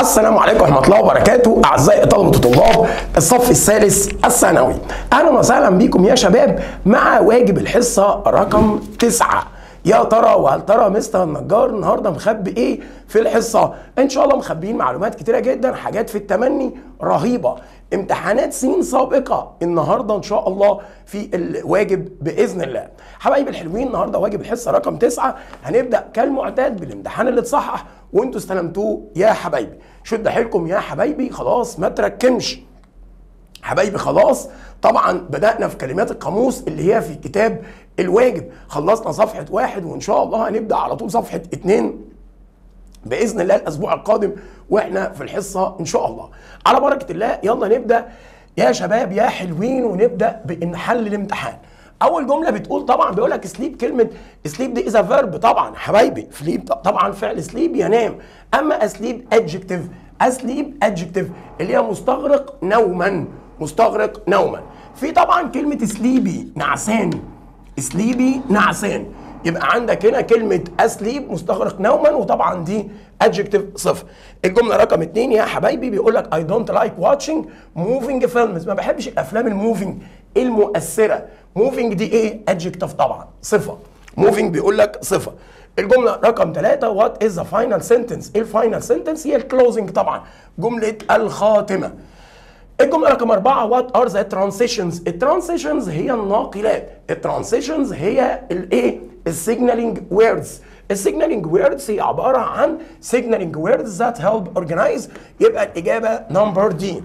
السلام عليكم ورحمة الله وبركاته أعزائي طلبة وطلاب الصف الثالث الثانوي أهلا وسهلا بكم يا شباب مع واجب الحصة رقم تسعة يا ترى وهل ترى مستر النجار النهارده مخبي ايه في الحصه؟ ان شاء الله مخبيين معلومات كتيره جدا حاجات في التمني رهيبه امتحانات سنين سابقه النهارده ان شاء الله في الواجب باذن الله. حبايبي الحلوين النهارده واجب الحصه رقم تسعه هنبدا كالمعتاد بالامتحان اللي اتصحح وانتوا استلمتوه يا حبايبي. شد حيلكم يا حبايبي خلاص ما تركمش. حبايبي خلاص طبعا بدأنا في كلمات القاموس اللي هي في كتاب الواجب خلصنا صفحة واحد وإن شاء الله هنبدأ على طول صفحة اتنين بإذن الله الأسبوع القادم وإحنا في الحصة إن شاء الله على بركة الله يلا نبدأ يا شباب يا حلوين ونبدأ بإن حل الامتحان اول جمله بتقول طبعا بيقول لك سليب كلمه سليب دي از فيرب طبعا حبايبي سليب طبعا فعل سليب ينام اما اسليب ادجكتيف اسليب ادجكتيف اللي هي مستغرق نوما مستغرق نوما في طبعا كلمه سليبي نعسان سليبي نعسان يبقى عندك هنا كلمة أسليب مستغرق نوما وطبعا دي adjective صفر. الجملة رقم اتنين يا حبايبي بيقول لك I don't like watching moving films ما بحبش الأفلام الموفينج المؤثرة. موفينج دي إيه؟ adjective طبعا صفة. موفينج بيقول لك صفة. الجملة رقم ثلاثة وات از ذا فاينل سنتنس؟ ايه الفاينل سنتنس؟ هي الكلوزنج طبعا جملة الخاتمة. الجمله رقم أربعة وات ار ذا ترانزيشنز الترانزيشنز هي الناقلات الترانزيشنز هي الايه السيجنالينج ووردز السيجنالينج ووردز هي عباره عن سيجنالينج ووردز ذات هيلب اورجنايز يبقى الاجابه نمبر دي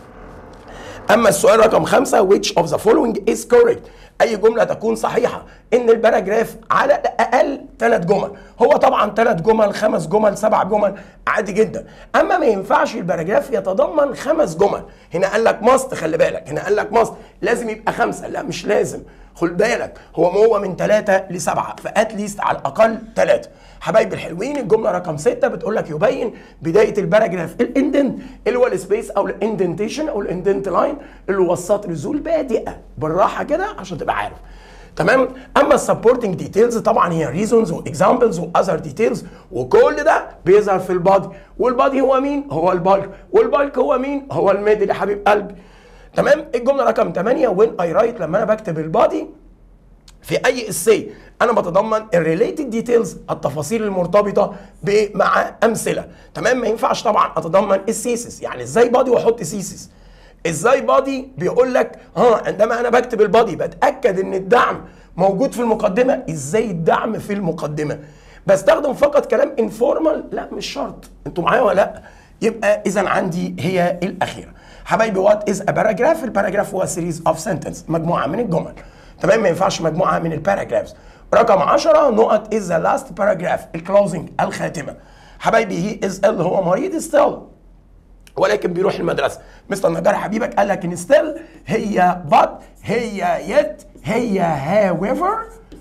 اما السؤال رقم خمسة which of the following is correct اي جمله تكون صحيحه ان الباراجراف على الاقل ثلاث جمل هو طبعا ثلاث جمل خمس جمل سبع جمل عادي جدا اما ما ينفعش الباراجراف يتضمن خمس جمل هنا قال لك ماست خلي بالك هنا قال لك ماست لازم يبقى خمسه لا مش لازم خد بالك هو هو من ثلاثه لسبعه فاتليست على الاقل ثلاثه حبايبي الحلوين الجمله رقم ستة بتقول لك يبين بدايه الباراجراف الاندنت اللي هو السبيس او الاندنتيشن او الاندنت لاين اللي هو السطر ذو البادئه بالراحه كده عشان تبقى عارف تمام اما السبورتنج ديتيلز طبعا هي ريزونز واكزامبلز واذر ديتيلز وكل ده بيظهر في البادي والبادي هو مين هو البالك والبالك هو مين هو الميدل يا حبيب قلبي تمام الجمله رقم 8 وين اي رايت لما انا بكتب البادي في اي اسي انا بتضمن الريليتد ديتيلز التفاصيل المرتبطه مع امثله تمام ما ينفعش طبعا اتضمن السيسس يعني ازاي بادي واحط سيسس ازاي بادي بيقول لك ها عندما انا بكتب البادي بتاكد ان الدعم موجود في المقدمه ازاي الدعم في المقدمه بستخدم فقط كلام انفورمال لا مش شرط انتوا معايا ولا لا يبقى اذا عندي هي الاخيره حبايبي وات از ا باراجراف الباراجراف هو سيريز اوف سنتنس مجموعه من الجمل تمام ما ينفعش مجموعه من الباراجرافز رقم 10 نقط از ذا لاست باراجراف الكلوزنج الخاتمه حبايبي هي از ال هو مريض ستيل ولكن بيروح المدرسه مستر نجار حبيبك قال لك ان ستيل هي بات هي يت هي هاويفر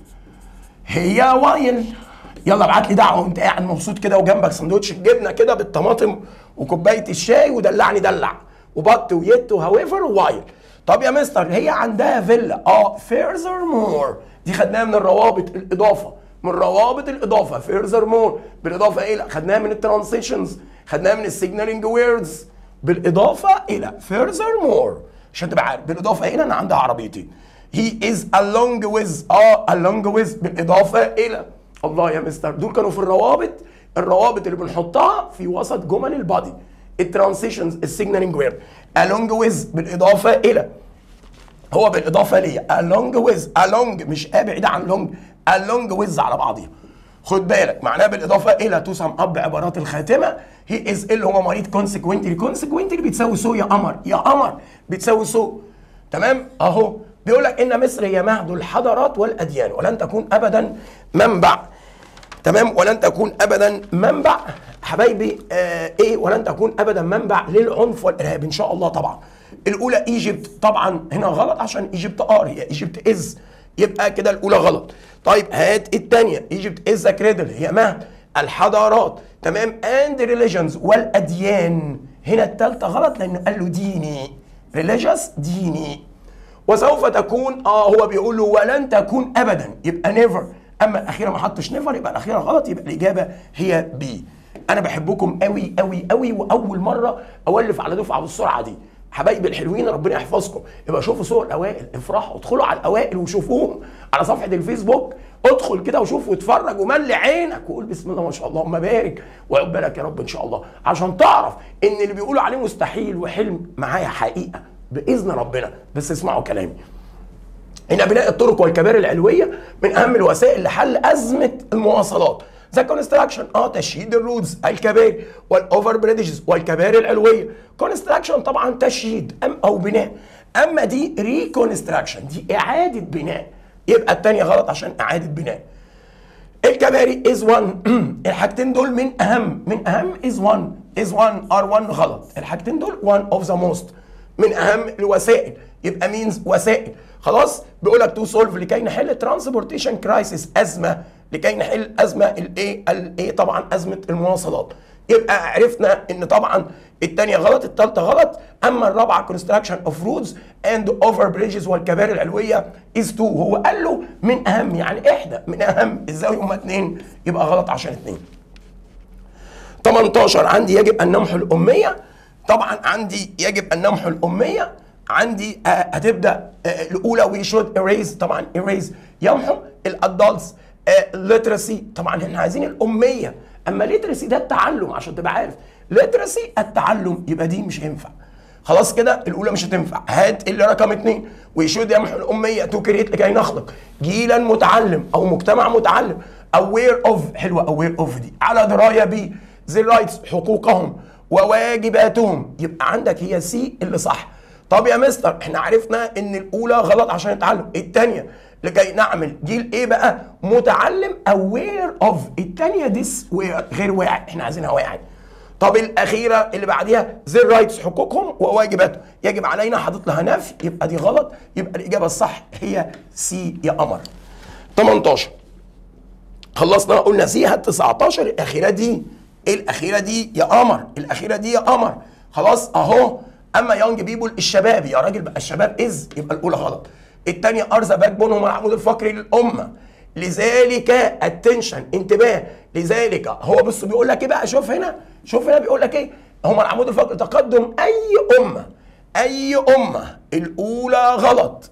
هي وايل يلا ابعت لي دعوه وانت قاعد مبسوط كده وجنبك سندوتش الجبنه كده بالطماطم وكوبايه الشاي ودلعني دلع وبط ويت وهاويفر ووايل طب يا مستر هي عندها فيلا اه فيرزر مور دي خدناها من الروابط الاضافه من روابط الاضافه فيرزر مور بالاضافه الى خدناها من الترانسيشنز خدناها من السيجنالينج ويردز بالاضافه الى فيرزر مور عشان تبقى عارف بالاضافه الى انا عندها عربيتين هي از along with اه along with بالاضافه الى الله يا مستر دول كانوا في الروابط الروابط اللي بنحطها في وسط جمل البادي الترانسيشنز السيجنالينج ويرد along with بالاضافه الى هو بالاضافه ليه along with along مش اه بعيده عن long along with على بعضيها خد بالك معناها بالاضافه الى تسم اب بعبارات الخاتمه هي از اللي هو مريض كونسيكوينتلي كونسيكوينتلي بتساوي سو يا قمر يا قمر بتساوي سو تمام اهو بيقول لك ان مصر هي مهد الحضارات والاديان ولن تكون ابدا منبع تمام ولن تكون ابدا منبع حبايبي آه ايه ولن تكون ابدا منبع للعنف والارهاب ان شاء الله طبعا الاولى ايجيبت طبعا هنا غلط عشان ايجيبت ار هي ايجيبت از يبقى كده الاولى غلط طيب هات الثانيه ايجيبت از كريدل هي مهد الحضارات تمام اند ريليجنز والاديان هنا الثالثه غلط لانه قال له ديني ريليجيوس ديني وسوف تكون اه هو بيقول له ولن تكون ابدا يبقى نيفر اما الاخيره ما حطش نيفر يبقى الاخيره غلط يبقى الاجابه هي بي انا بحبكم قوي قوي قوي واول مره اولف على دفعه بالسرعه دي حبايبي الحلوين ربنا يحفظكم يبقى شوفوا صور الاوائل افرحوا ادخلوا على الاوائل وشوفوهم على صفحه الفيسبوك ادخل كده وشوف واتفرج وملي عينك وقول بسم الله ما شاء الله اللهم بارك وعقبالك يا رب ان شاء الله عشان تعرف ان اللي بيقولوا عليه مستحيل وحلم معايا حقيقه باذن ربنا بس اسمعوا كلامي ان بناء الطرق والكباري العلويه من اهم الوسائل لحل ازمه المواصلات ذا كونستراكشن اه تشييد الرودز الكباري والاوفر بريدجز والكباري العلويه كونستراكشن طبعا تشييد ام او بناء اما دي ريكونستراكشن دي اعاده بناء يبقى الثانيه غلط عشان اعاده بناء الكباري از 1 الحاجتين دول من اهم من اهم از 1 از 1 ار 1 غلط الحاجتين دول 1 اوف ذا موست من اهم الوسائل يبقى مينز وسائل خلاص بيقول لك تو سولف لكي نحل ترانسبورتيشن كرايسيس ازمه لكي نحل ازمه الايه الايه طبعا ازمه المواصلات يبقى عرفنا ان طبعا الثانيه غلط الثالثه غلط اما الرابعه كونستراكشن اوف رودز اند اوفر بريدجز والكباري العلويه از تو هو قال له من اهم يعني احدى من اهم ازاي هما اثنين يبقى غلط عشان اثنين 18 عندي يجب ان نمحو الاميه طبعا عندي يجب ان نمحو الاميه عندي آه هتبدا آه الاولى وي شود erase طبعا erase يمحو الادلتس الليترسي طبعا احنا عايزين الاميه اما ليترسي ده التعلم عشان تبقى عارف ليترسي التعلم يبقى دي مش هينفع خلاص كده الاولى مش هتنفع هات اللي رقم اثنين ويشود يمحو الاميه تو كريت لكي نخلق جيلا متعلم او مجتمع متعلم اوير اوف حلوه اوير اوف دي على درايه بيه ذي رايتس حقوقهم وواجباتهم يبقى عندك هي سي اللي صح طب يا مستر احنا عرفنا ان الاولى غلط عشان نتعلم الثانيه لكي نعمل جيل ايه بقى متعلم اوير اوف الثانيه ديس غير واعي احنا عايزينها واعي طب الاخيره اللي بعديها ذي رايتس حقوقهم وواجباتهم يجب علينا حاطط لها نفي يبقى دي غلط يبقى الاجابه الصح هي سي يا قمر 18 خلصنا قلنا سي هات 19 الاخيره دي ايه الاخيره دي يا قمر الاخيره دي يا قمر خلاص اهو اما يونج بيبول الشباب يا راجل بقى الشباب از يبقى الاولى غلط الثانيه ارزا باك بون هم العمود الفقري للامه لذلك اتنشن انتباه لذلك هو بص بيقول لك ايه بقى شوف هنا شوف هنا بيقول لك ايه هم العمود الفقري تقدم اي امه اي امه الاولى غلط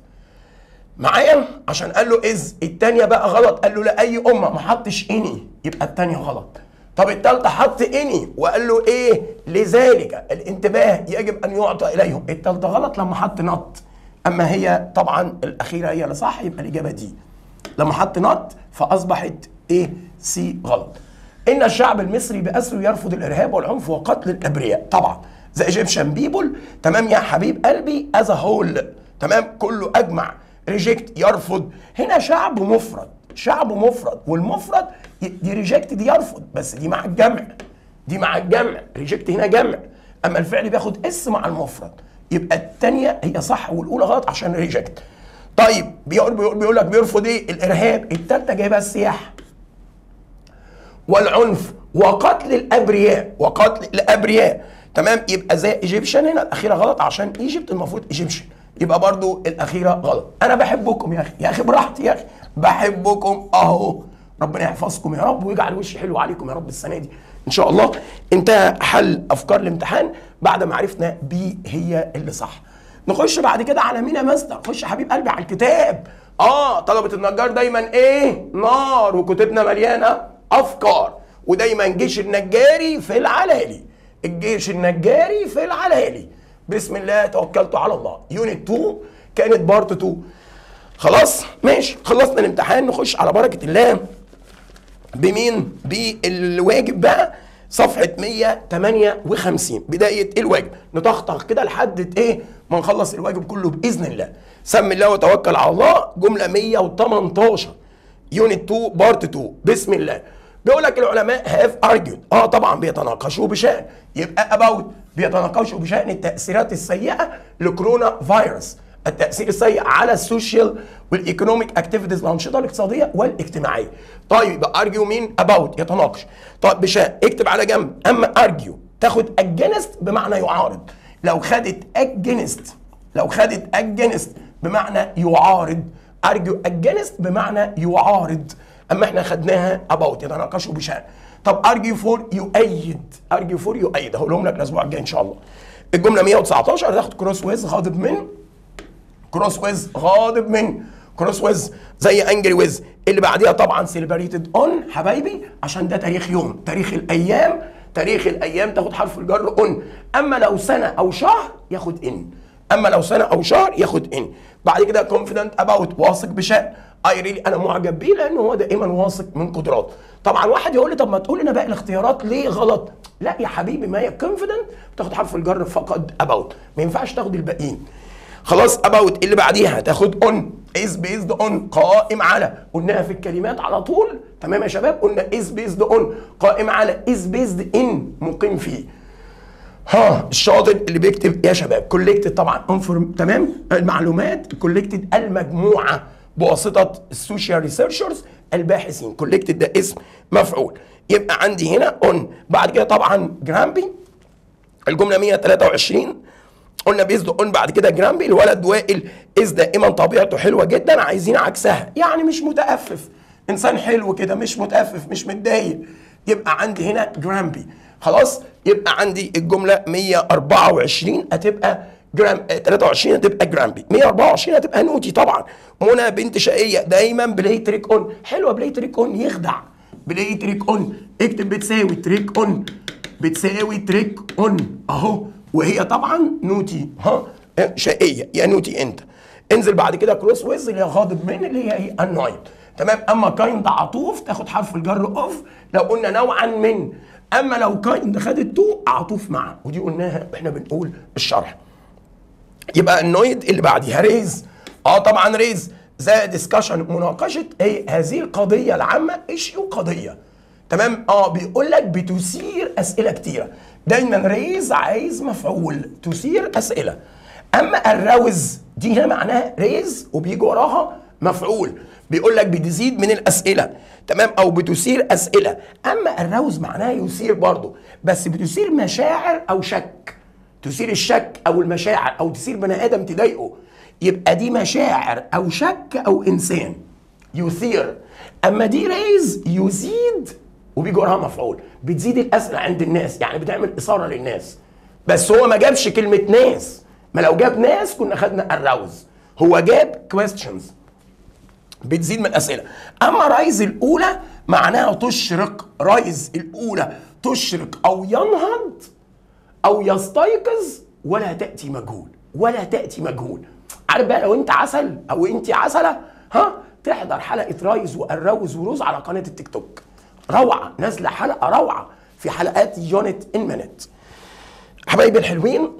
معايا عشان قال له از الثانيه بقى غلط قال له لا اي امه ما حطش اني يبقى الثانيه غلط طب الثالثه حط اني وقال له ايه لذلك الانتباه يجب ان يعطى اليهم الثالثه غلط لما حط نط اما هي طبعا الاخيره هي اللي صح يبقى الاجابه دي لما حط نط فاصبحت ايه سي غلط ان الشعب المصري باسره يرفض الارهاب والعنف وقتل الابرياء طبعا ذا ايجيبشن بيبل تمام يا حبيب قلبي از هول تمام كله اجمع ريجكت يرفض هنا شعب مفرد شعب مفرد والمفرد دي ريجكت دي يرفض بس دي مع الجمع دي مع الجمع ريجكت هنا جمع اما الفعل بياخد اس مع المفرد يبقى الثانيه هي صح والاولى غلط عشان ريجكت طيب بيقول بيقول, بيقول لك بيرفض ايه الارهاب الثالثه جايبها السياحه والعنف وقتل الابرياء وقتل الابرياء تمام يبقى زي ايجيبشن هنا الاخيره غلط عشان ايجيبت المفروض ايجيبشن يبقى برضو الاخيره غلط انا بحبكم يا اخي يا اخي براحتي يا اخي بحبكم اهو ربنا يحفظكم يا رب ويجعل وشي حلو عليكم يا رب السنه دي ان شاء الله انتهى حل افكار الامتحان بعد ما عرفنا بي هي اللي صح نخش بعد كده على مين يا مستر خش يا حبيب قلبي على الكتاب اه طلبه النجار دايما ايه نار وكتبنا مليانه افكار ودايما جيش النجاري في العلالي الجيش النجاري في العلالي بسم الله توكلت على الله يونت 2 كانت بارت 2 خلاص ماشي خلصنا الامتحان نخش على بركه الله بمين بالواجب بقى صفحة 158 بداية الواجب نطخطخ كده لحد ايه ما نخلص الواجب كله بإذن الله سم الله وتوكل على الله جملة 118 يونت 2 بارت 2 بسم الله بيقول لك العلماء هاف ارجيود اه طبعا بيتناقشوا بشأن يبقى اباوت بيتناقشوا بشأن التأثيرات السيئة لكورونا فيروس التأثير السيء على السوشيال والايكونوميك اكتيفيتيز الانشطه الاقتصاديه والاجتماعيه. طيب يبقى ارجيو مين؟ اباوت يتناقش. طيب بشاء اكتب على جنب اما ارجيو تاخد اجينست بمعنى يعارض. لو خدت اجينست لو خدت اجينست بمعنى يعارض ارجيو اجينست بمعنى يعارض اما احنا خدناها اباوت يتناقشوا بشأن. طب ارجيو فور يؤيد ارجيو فور يؤيد هقولهم لك الاسبوع الجاي ان شاء الله الجمله 119 هتاخد كروس ويز غاضب من كروس ويز غاضب من كروس ويز زي انجري ويز اللي بعديها طبعا سيلبريتد اون حبايبي عشان ده تاريخ يوم تاريخ الايام تاريخ الايام تاخد حرف الجر اون اما لو سنه او شهر ياخد ان اما لو سنه او شهر ياخد ان بعد كده كونفيدنت اباوت واثق بشان اي ريلي انا معجب بيه لان هو دائما واثق من قدراته طبعا واحد يقول لي طب ما تقول لنا باقي الاختيارات ليه غلط لا يا حبيبي ما هي كونفيدنت بتاخد حرف الجر فقط اباوت ما ينفعش تاخد الباقيين خلاص اباوت اللي بعديها تاخد اون از بيزد اون قائم على قلناها في الكلمات على طول تمام يا شباب قلنا از بيزد اون قائم على از بيزد ان مقيم فيه ها الشاطر اللي بيكتب يا شباب كولكتد طبعا انفورم تمام المعلومات كولكتد المجموعه بواسطه السوشيال ريسيرشرز الباحثين كولكتد ده اسم مفعول يبقى عندي هنا اون بعد كده طبعا جرامبي الجمله 123 قلنا بيزد اون بعد كده جرامبي الولد وائل از دائما طبيعته حلوه جدا عايزين عكسها يعني مش متأفف انسان حلو كده مش متأفف مش متضايق يبقى عندي هنا جرامبي خلاص يبقى عندي الجمله 124 هتبقى جرام 23 هتبقى جرامبي 124 هتبقى نوتي طبعا منى بنت شقيه دايما بلاي تريك اون حلوه بلاي تريك اون يخدع بلاي تريك اون اكتب بتساوي تريك اون بتساوي تريك اون اهو وهي طبعا نوتي ها شقيه يا نوتي انت انزل بعد كده كروس ويز اللي هي غاضب من اللي هي ايه النايت تمام اما كايند عطوف تاخد حرف الجر اوف لو قلنا نوعا من اما لو كايند خدت تو عطوف مع ودي قلناها احنا بنقول الشرح يبقى النويد اللي بعديها ريز اه طبعا ريز ذا ديسكشن مناقشه ايه هذه القضيه العامه ايشيو قضيه تمام اه بيقول لك بتثير اسئله كتيره دايما ريز عايز مفعول تثير اسئله اما الروز دي هنا معناها ريز وبيجي وراها مفعول بيقول لك بتزيد من الاسئله تمام او بتثير اسئله اما الروز معناها يثير برضه بس بتثير مشاعر او شك تثير الشك او المشاعر او تثير بني ادم تضايقه يبقى دي مشاعر او شك او انسان يثير اما دي ريز يزيد وبيجي وراها مفعول بتزيد الاسئله عند الناس يعني بتعمل اثاره للناس بس هو ما جابش كلمه ناس ما لو جاب ناس كنا خدنا الراوز هو جاب questions بتزيد من الاسئله اما رايز الاولى معناها تشرق رايز الاولى تشرق او ينهض او يستيقظ ولا تاتي مجهول ولا تاتي مجهول عارف بقى لو انت عسل او انت عسله ها تحضر حلقه رايز والروز وروز على قناه التيك توك روعه نازله حلقه روعه في حلقات يونت ان مينت حبايبي الحلوين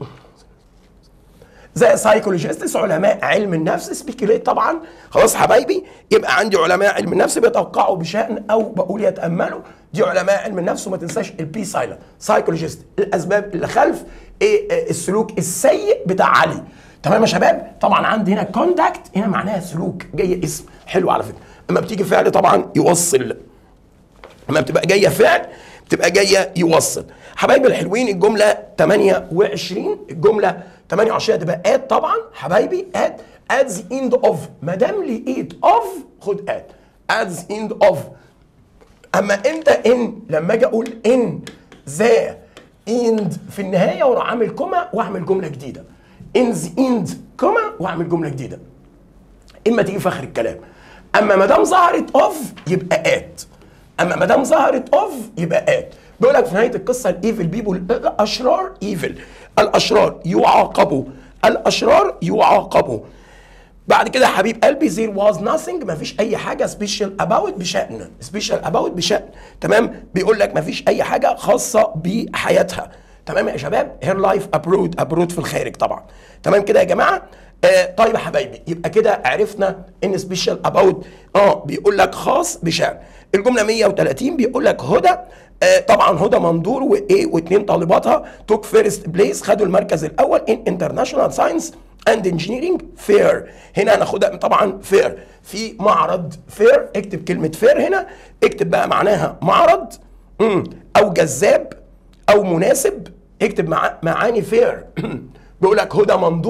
زي سايكولوجيستس علماء علم النفس سبيكيليت طبعا خلاص حبايبي يبقى عندي علماء علم النفس بيتوقعوا بشأن او بقول يتأملوا دي علماء علم النفس وما تنساش البي سايلنت سايكولوجيست الاسباب اللي خلف ايه السلوك السيء بتاع علي تمام يا شباب طبعا عندي هنا كوندكت هنا معناها سلوك جاي اسم حلو على فكره اما بتيجي فعل طبعا يوصل لما بتبقى جايه فعل بتبقى جايه يوصل حبايبي الحلوين الجمله 28 الجمله 28 هتبقى اد طبعا حبايبي اد at the end of ما دام لقيت of خد اد at the end of اما امتى ان لما اجي اقول ان ذا end في النهايه واروح عامل كوما واعمل جمله جديده in the end كوما واعمل جمله جديده اما تيجي في اخر الكلام اما ما دام ظهرت اوف يبقى ات اما ما دام ظهرت اوف يبقى ات بيقول لك في نهايه القصه الايفل بيبول الاشرار ايفل الاشرار يعاقبوا الاشرار يعاقبوا بعد كده يا حبيب قلبي there was nothing مفيش اي حاجه سبيشال اباوت بشان سبيشال اباوت بشان تمام بيقول لك مفيش اي حاجه خاصه بحياتها تمام يا شباب هير لايف ابرود ابرود في الخارج طبعا تمام كده يا جماعه آه طيب يا حبايبي يبقى كده عرفنا ان سبيشال اباوت اه بيقول لك خاص بشان الجمله 130 بيقول لك هدى آه طبعا هدى مندور وايه واثنين طالباتها توك فيرست بليس خدوا المركز الاول ان انترناشونال ساينس اند انجينيرنج فير هنا هناخدها طبعا فير في معرض فير اكتب كلمه فير هنا اكتب بقى معناها معرض مم. او جذاب او مناسب اكتب مع معاني فير بيقول لك هدى مندور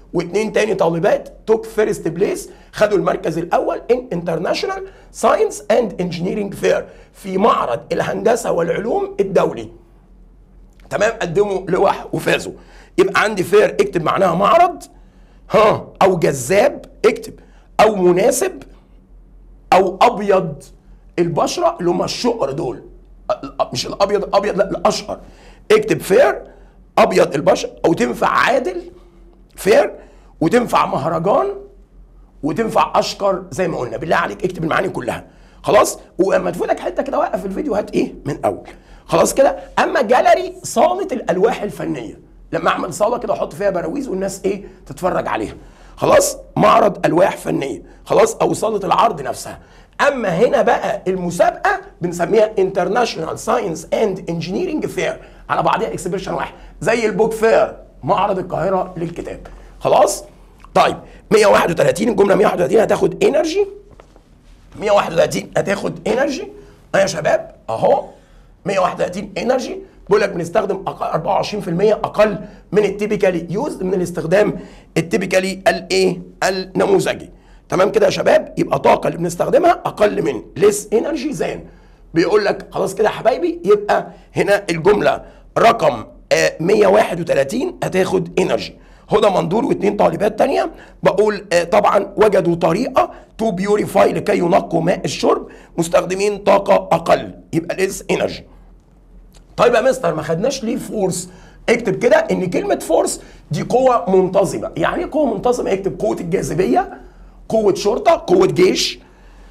واثنين تاني طالبات توك فيرست بليس خدوا المركز الاول ان انترناشونال ساينس اند انجينيرنج فير في معرض الهندسه والعلوم الدولي تمام قدموا لوح وفازوا يبقى عندي فير اكتب معناها معرض ها او جذاب اكتب او مناسب او ابيض البشره اللي هم الشقر دول مش الابيض الابيض لا الاشقر اكتب فير ابيض البشره او تنفع عادل فير وتنفع مهرجان وتنفع اشقر زي ما قلنا بالله عليك اكتب المعاني كلها خلاص ولما تفوتك حته كده وقف الفيديو هات ايه من اول خلاص كده اما جاليري صاله الالواح الفنيه لما اعمل صاله كده احط فيها براويز والناس ايه تتفرج عليها خلاص معرض الواح فنيه خلاص او صاله العرض نفسها اما هنا بقى المسابقه بنسميها انترناشونال ساينس اند انجينيرنج فير على بعضها اكسبريشن واحد زي البوك فير معرض القاهره للكتاب خلاص طيب 131 الجمله 131 هتاخد انرجي 131 هتاخد انرجي اه يا شباب اهو 131 انرجي بيقول لك بنستخدم أقل 24% اقل من التيبيكالي يوز من الاستخدام التيبيكالي الايه النموذجي تمام كده يا شباب يبقى طاقه اللي بنستخدمها اقل من ليس انرجي زان بيقول لك خلاص كده يا حبايبي يبقى هنا الجمله رقم آه 131 هتاخد انرجي هدى مندور واثنين طالبات تانية بقول آه طبعا وجدوا طريقة تو بيوريفاي لكي ينقوا ماء الشرب مستخدمين طاقة أقل يبقى ليس انرجي طيب يا مستر ما خدناش ليه فورس اكتب كده ان كلمة فورس دي قوة منتظمة يعني ايه قوة منتظمة اكتب قوة الجاذبية قوة شرطة قوة جيش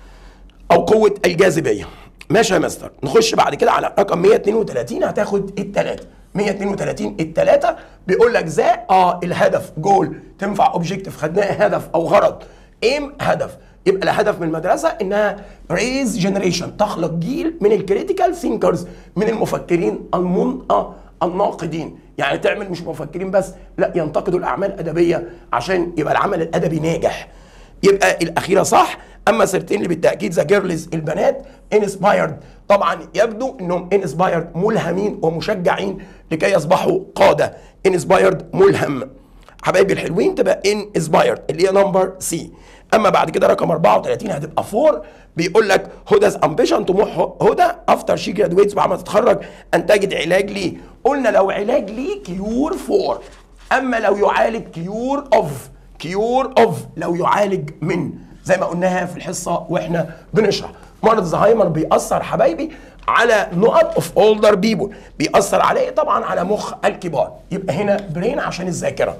او قوة الجاذبية ماشي يا مستر نخش بعد كده على رقم 132 هتاخد التلاتة 132 التلاتة بيقول لك ذا اه الهدف جول تنفع اوبجيكتيف خدناها هدف او غرض ايم هدف يبقى الهدف من المدرسه انها ريز جنريشن تخلق جيل من الكريتيكال ثينكرز من المفكرين المن آه الناقدين يعني تعمل مش مفكرين بس لا ينتقدوا الاعمال الادبيه عشان يبقى العمل الادبي ناجح يبقى الاخيره صح اما سيرتين اللي بالتاكيد ذا جيرلز البنات انسبايرد طبعا يبدو انهم انسبايرد ملهمين ومشجعين لكي يصبحوا قاده انسبايرد ملهم حبايبي الحلوين تبقى انسبايرد اللي هي نمبر سي اما بعد كده رقم 34 هتبقى 4 بيقول لك هدا's امبيشن طموح هدى افتر شي جرادويتس بعد ما تتخرج ان تجد علاج ليه قلنا لو علاج ليه كيور فور اما لو يعالج كيور اوف كيور اوف لو يعالج من زي ما قلناها في الحصه واحنا بنشرح مرض زهايمر بيأثر حبايبي على نقط اوف اولدر بيبول بيأثر على ايه طبعا على مخ الكبار يبقى هنا برين عشان الذاكره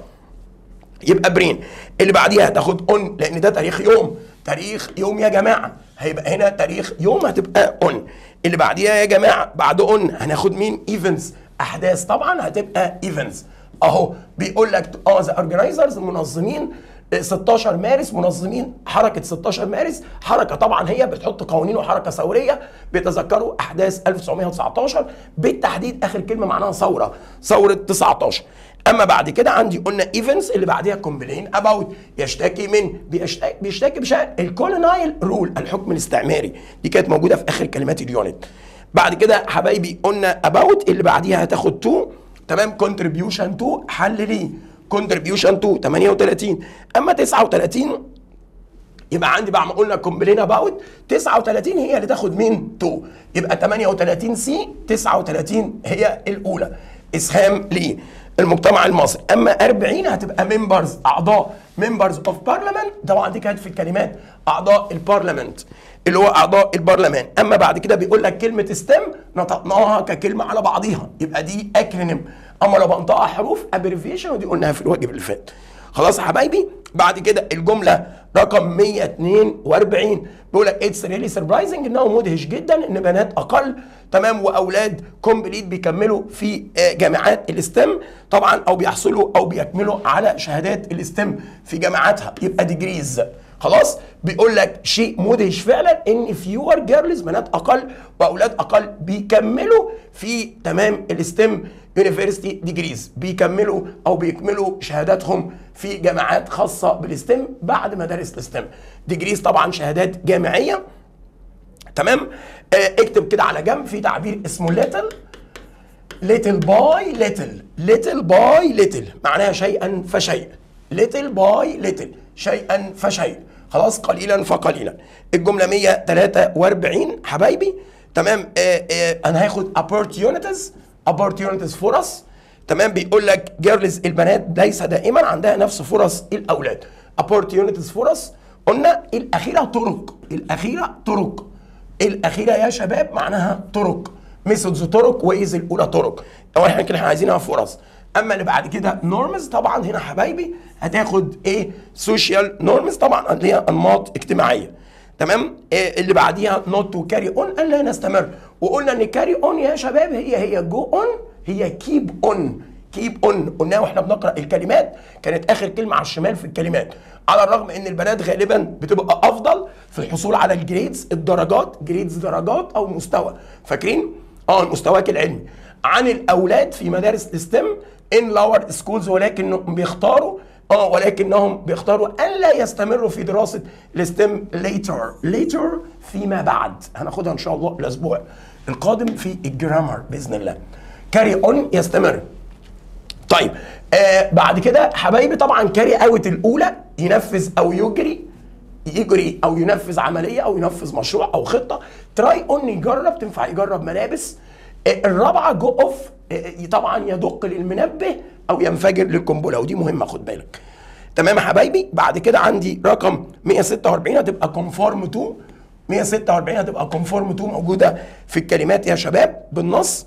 يبقى برين اللي بعديها هتاخد اون لان ده تاريخ يوم تاريخ يوم يا جماعه هيبقى هنا تاريخ يوم هتبقى اون اللي بعديها يا جماعه بعد اون هناخد مين ايفنتس احداث طبعا هتبقى ايفنتس اهو بيقول لك اه ذا اورجنايزرز المنظمين 16 مارس منظمين حركة 16 مارس حركة طبعا هي بتحط قوانين وحركة ثورية بيتذكروا أحداث 1919 بالتحديد آخر كلمة معناها ثورة ثورة 19 اما بعد كده عندي قلنا ايفنتس اللي بعديها كومبلين اباوت يشتكي من بيشتكي, بيشتكي بشان الكولونايل رول الحكم الاستعماري دي كانت موجوده في اخر كلمات اليونت بعد كده حبايبي قلنا اباوت اللي بعديها هتاخد تو تمام كونتريبيوشن تو حل ليه كونتريبيوشن تو 38 اما 39 يبقى عندي بعد ما قلنا كومبلين اباوت 39 هي اللي تاخد مين 2 يبقى 38 سي 39 هي الاولى اسهام ليه المجتمع المصري اما 40 هتبقى ممبرز اعضاء ممبرز اوف بارلمنت طبعا دي كانت في الكلمات اعضاء البارلمنت اللي هو اعضاء البرلمان اما بعد كده بيقول لك كلمه ستيم نطقناها ككلمه على بعضيها يبقى دي اكرونيم اما لو بنطقها حروف ابريفيشن ودي قلناها في الواجب اللي فات خلاص يا حبايبي بعد كده الجمله رقم 142 بيقول لك اتس ريلي سربرايزنج انه مدهش جدا ان بنات اقل تمام واولاد كومبليت بيكملوا في جامعات الاستم طبعا او بيحصلوا او بيكملوا على شهادات الاستم في جامعاتها يبقى ديجريز خلاص بيقول لك شيء مدهش فعلا ان فيور جيرلز بنات اقل واولاد اقل بيكملوا في تمام الاستم يونيفرستي ديجريز بيكملوا او بيكملوا شهاداتهم في جامعات خاصه بالاستم بعد مدارس الاستم ديجريز طبعا شهادات جامعيه تمام آه اكتب كده على جنب في تعبير اسمه ليتل ليتل باي ليتل ليتل باي ليتل معناها شيئا فشيء little by little شيئا فشيء خلاص قليلا فقليلا الجمله 143 حبايبي تمام آه آه انا هاخد opportunities opportunities فرص تمام بيقول لك جيرلز البنات ليس دائما عندها نفس فرص الاولاد opportunities فرص قلنا الاخيره طرق الاخيره طرق الاخيره يا شباب معناها طرق ميثودز طرق وايز الاولى طرق او احنا كده احنا عايزينها فرص اما اللي بعد كده نورمز طبعا هنا حبايبي هتاخد ايه سوشيال نورمز طبعا اللي هي انماط اجتماعيه تمام إيه اللي بعديها نوت تو كاري اون قال لا نستمر وقلنا ان كاري اون يا شباب هي هي جو اون هي كيب اون كيب اون قلناها واحنا بنقرا الكلمات كانت اخر كلمه على الشمال في الكلمات على الرغم ان البنات غالبا بتبقى افضل في الحصول على الجريدز الدرجات جريدز درجات او مستوى فاكرين اه مستواك العلمي عن الاولاد في مدارس الستم ان لور سكولز ولكنهم بيختاروا اه ولكنهم بيختاروا ان لا يستمروا في دراسه الستم ليتر ليتر فيما بعد هناخدها ان شاء الله الاسبوع القادم في الجرامر باذن الله كاري اون يستمر طيب آه بعد كده حبايبي طبعا كاري اوت الاولى ينفذ او يجري يجري او ينفذ عمليه او ينفذ مشروع او خطه تراي اون يجرب تنفع يجرب ملابس آه الرابعه جو اوف آه طبعا يدق للمنبه او ينفجر للقنبله ودي مهمه خد بالك تمام يا حبايبي بعد كده عندي رقم 146 هتبقى كونفورم تو 146 هتبقى كونفورم تو موجوده في الكلمات يا شباب بالنص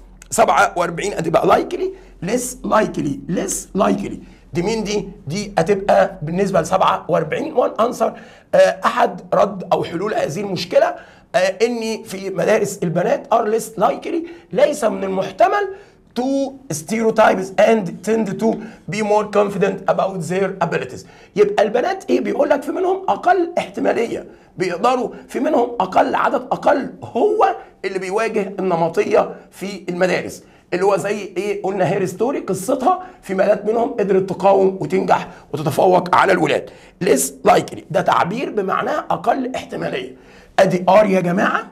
47 هتبقى لايكلي ليس لايكلي ليس لايكلي دي مين دي؟ دي هتبقى بالنسبه ل 47 وان انسر احد رد او حلول هذه المشكله آه اني في مدارس البنات ار ليس لايكلي ليس من المحتمل to stereotypes and tend to be more confident about their abilities يبقى البنات ايه بيقول لك في منهم اقل احتماليه بيقدروا في منهم اقل عدد اقل هو اللي بيواجه النمطيه في المدارس اللي هو زي ايه قلنا هير ستوري قصتها في بنات منهم قدرت تقاوم وتنجح وتتفوق على الولاد ليس لايكلي ده تعبير بمعناه اقل احتماليه ادي ار يا جماعه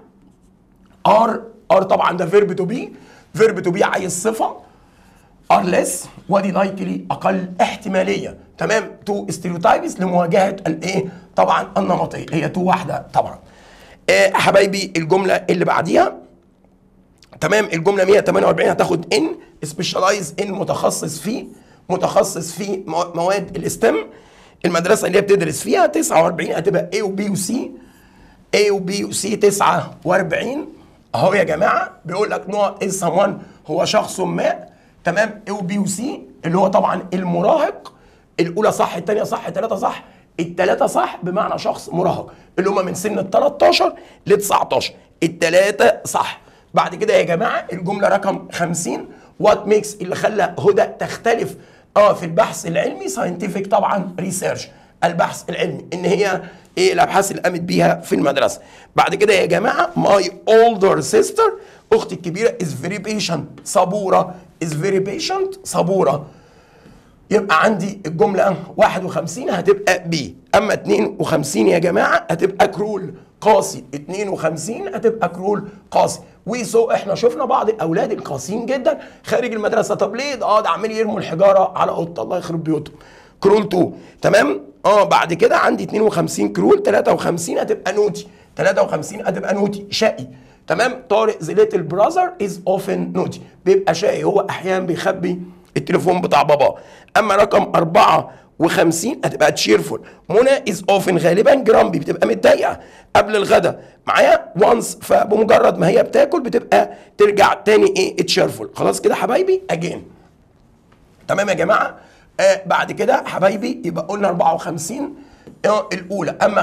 ار ار طبعا ده فيرب تو بي فيرب تو بي عايز صفه ار ليس ودي لايكلي اقل احتماليه تمام تو ستيريوتايبس لمواجهه الايه طبعا النمطيه هي تو واحده طبعا آه حبايبي الجمله اللي بعديها تمام الجمله 148 هتاخد ان سبيشالايز ان متخصص في متخصص في مواد الاستم المدرسه اللي هي بتدرس فيها 49 هتبقى A وبي وسي A وبي وسي 49 اهو يا جماعه بيقول لك نوع از someone هو شخص ما تمام A وبي وسي اللي هو طبعا المراهق الاولى صح الثانيه صح الثلاثه صح الثلاثه صح بمعنى شخص مراهق اللي هم من سن ال 13 ل 19 الثلاثه صح بعد كده يا جماعه الجمله رقم 50 وات ميكس اللي خلى هدى تختلف اه في البحث العلمي ساينتفك طبعا ريسيرش البحث العلمي ان هي ايه الابحاث اللي قامت بيها في المدرسه بعد كده يا جماعه ماي اولدر سيستر اختي الكبيره از فيري بيشنت صبوره از فيري بيشنت صبوره يبقى عندي الجمله 51 هتبقى بي اما 52 يا جماعه هتبقى كرول قاسي 52 هتبقى كرول قاسي وسو احنا شفنا بعض الاولاد القاسيين جدا خارج المدرسه طب ليه ده اه ده عمال يرموا الحجاره على قطه الله يخرب بيوتهم كرول 2 تمام اه بعد كده عندي 52 كرول 53 هتبقى نوتي 53 هتبقى نوتي شقي تمام طارق ذا ليتل براذر از اوفن نوتي بيبقى شقي هو احيانا بيخبي التليفون بتاع باباه اما رقم 54 هتبقى تشيرفول منى از اوفن غالبا جرامبي بتبقى متضايقه قبل الغدا معايا وانس فبمجرد ما هي بتاكل بتبقى ترجع تاني ايه تشيرفول خلاص كده حبايبي اجين تمام يا جماعه آه بعد كده حبايبي يبقى قلنا 54 آه الاولى اما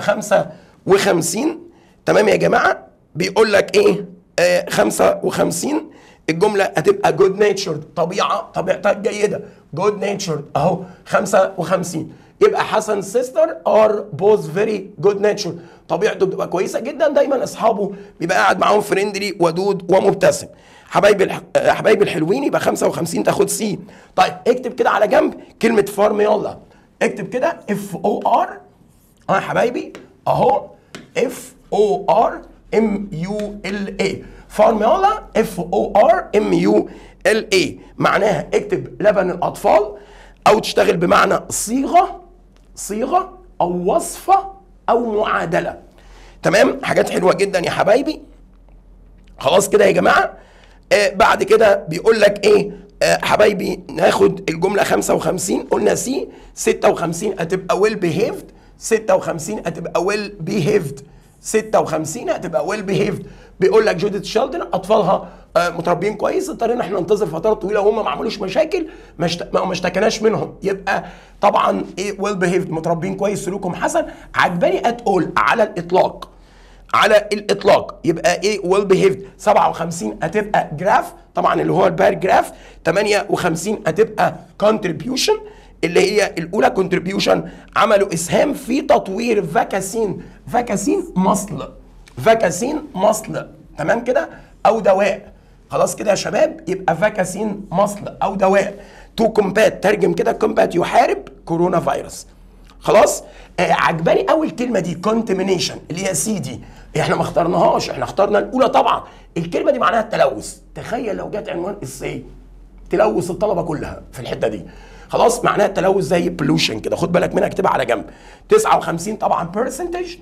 55 تمام يا جماعه بيقول لك ايه آه 55 الجمله هتبقى جود نيتشرد طبيعه طبيعتك جيده جود نيتشرد اهو 55 يبقى حسن سيستر ار بوز فيري جود نيتشر طبيعته بتبقى كويسه جدا دايما اصحابه بيبقى قاعد معاهم فريندلي ودود ومبتسم حبايبي الح... حبايبي الحلوين يبقى 55 تاخد سي طيب اكتب كده على جنب كلمه فارميولا اكتب كده اف او ار اه يا حبايبي اهو اف او ار ام يو ال اي فارميولا اف او ار ام يو ال اي معناها اكتب لبن الاطفال او تشتغل بمعنى صيغه صيغه او وصفه او معادله تمام حاجات حلوه جدا يا حبايبي خلاص كده يا جماعه آه بعد كده بيقول لك ايه آه حبايبي ناخد الجمله 55 قلنا سي 56 هتبقى ويل بيهيفد 56 هتبقى ويل بيهيفد 56 هتبقى ويل بيهيفد بيقول لك جوديث شيلدن اطفالها آه متربيين كويس اضطرينا احنا ننتظر فترات طويله وهم ما عملوش مشاكل ما اشت- ما اشتكناش منهم يبقى طبعا ايه ويل بيهيفد متربيين كويس سلوكهم حسن عجباني اتقول على الاطلاق على الاطلاق يبقى ايه ويل بيهيفد 57 هتبقى جراف طبعا اللي هو البار جراف 58 هتبقى كونتريبيوشن اللي هي الاولى كونتريبيوشن عملوا اسهام في تطوير فاكاسين فاكاسين مصل فاكاسين مصل تمام كده او دواء خلاص كده يا شباب يبقى فاكاسين مصل او دواء تو كومبات ترجم كده كومبات يحارب كورونا فيروس خلاص آه عجباني اول كلمه دي كونتامينيشن اللي هي سي دي احنا ما اخترناهاش احنا اخترنا الاولى طبعا الكلمه دي معناها التلوث تخيل لو جت عنوان السي تلوث الطلبه كلها في الحته دي خلاص معناها التلوث زي بولوشن كده خد بالك منها اكتبها على جنب 59 طبعا برسنتج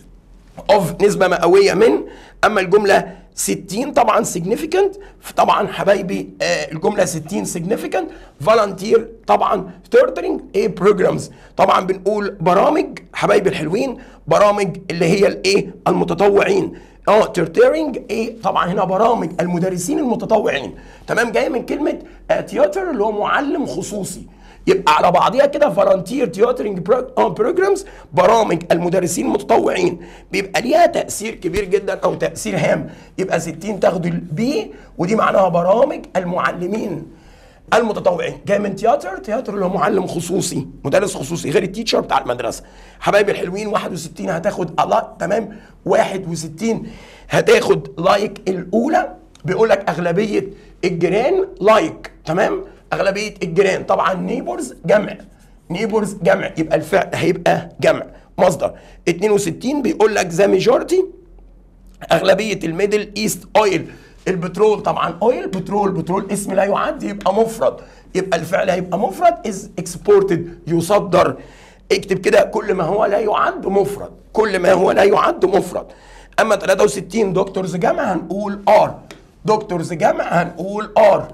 اوف نسبة مئوية من اما الجملة 60 طبعا significant طبعا حبايبي آه الجملة 60 significant volunteer طبعا tutoring ايه programs طبعا بنقول برامج حبايبي الحلوين برامج اللي هي الايه المتطوعين اه tutoring ايه طبعا هنا برامج المدرسين المتطوعين تمام جايه من كلمه تياتر اللي هو معلم خصوصي يبقى على بعضيها كده فالنتير تياترنج بروجرامز برامج المدرسين المتطوعين بيبقى ليها تاثير كبير جدا او تاثير هام يبقى 60 تاخدوا البي ودي معناها برامج المعلمين المتطوعين جاي من تياتر تياتر اللي هو معلم خصوصي مدرس خصوصي غير التيتشر بتاع المدرسه حبايبي الحلوين 61 هتاخد الله تمام 61 هتاخد لايك الاولى بيقول لك اغلبيه الجيران لايك تمام اغلبيه الجيران طبعا نيبرز جمع نيبرز جمع يبقى الفعل هيبقى جمع مصدر 62 بيقول لك ذا ميجورتي اغلبيه الميدل ايست اويل البترول طبعا اويل بترول بترول اسم لا يعد يبقى مفرد يبقى الفعل هيبقى مفرد از اكسبورتد يصدر اكتب كده كل ما هو لا يعد مفرد كل ما هو لا يعد مفرد اما 63 دكتورز جمع هنقول ار دكتورز جمع هنقول ار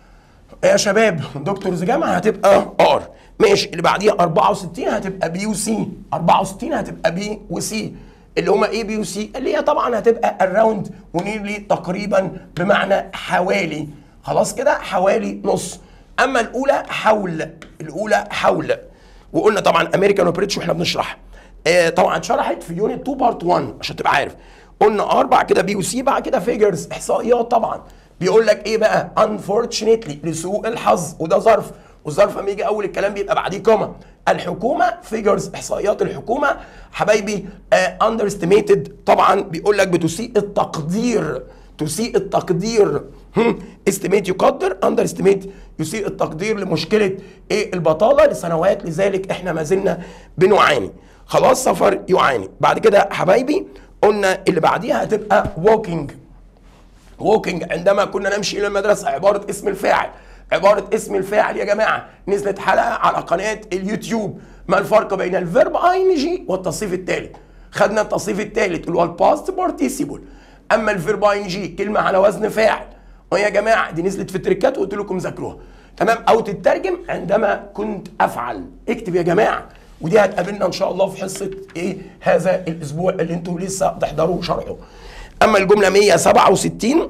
يا شباب دكتورز جامعة هتبقى ار ماشي اللي بعديها 64 هتبقى بي وسي 64 هتبقى بي وسي اللي هما ايه بي وسي اللي هي طبعا هتبقى الراوند ونيرلي تقريبا بمعنى حوالي خلاص كده حوالي نص اما الاولى حول الاولى حول وقلنا طبعا امريكان وبريتش واحنا بنشرح آه طبعا شرحت في يونت 2 بارت 1 عشان تبقى عارف قلنا ار بعد كده بي وسي بعد كده فيجرز احصائيات طبعا بيقول لك ايه بقى unfortunately لسوء الحظ وده ظرف والظرف لما يجي اول الكلام بيبقى بعديه كوما الحكومه فيجرز احصائيات الحكومه حبايبي اندر استيميتد طبعا بيقول لك بتسيء التقدير تسيء التقدير استيميت يقدر اندر استيميت يسيء التقدير لمشكله ايه البطاله لسنوات لذلك احنا ما زلنا بنعاني خلاص سفر يعاني بعد كده حبايبي قلنا اللي بعديها هتبقى walking ووكينج عندما كنا نمشي الى المدرسه عباره اسم الفاعل عباره اسم الفاعل يا جماعه نزلت حلقه على قناه اليوتيوب ما الفرق بين الفيرب اي جي والتصريف الثالث خدنا التصريف الثالث اللي هو الباست بارتيسيبل اما الفيرب اي جي كلمه على وزن فاعل ويا جماعه دي نزلت في التريكات وقلت لكم ذاكروها تمام او تترجم عندما كنت افعل اكتب يا جماعه ودي هتقابلنا ان شاء الله في حصه ايه هذا الاسبوع اللي انتوا لسه تحضروا شرحه اما الجمله 167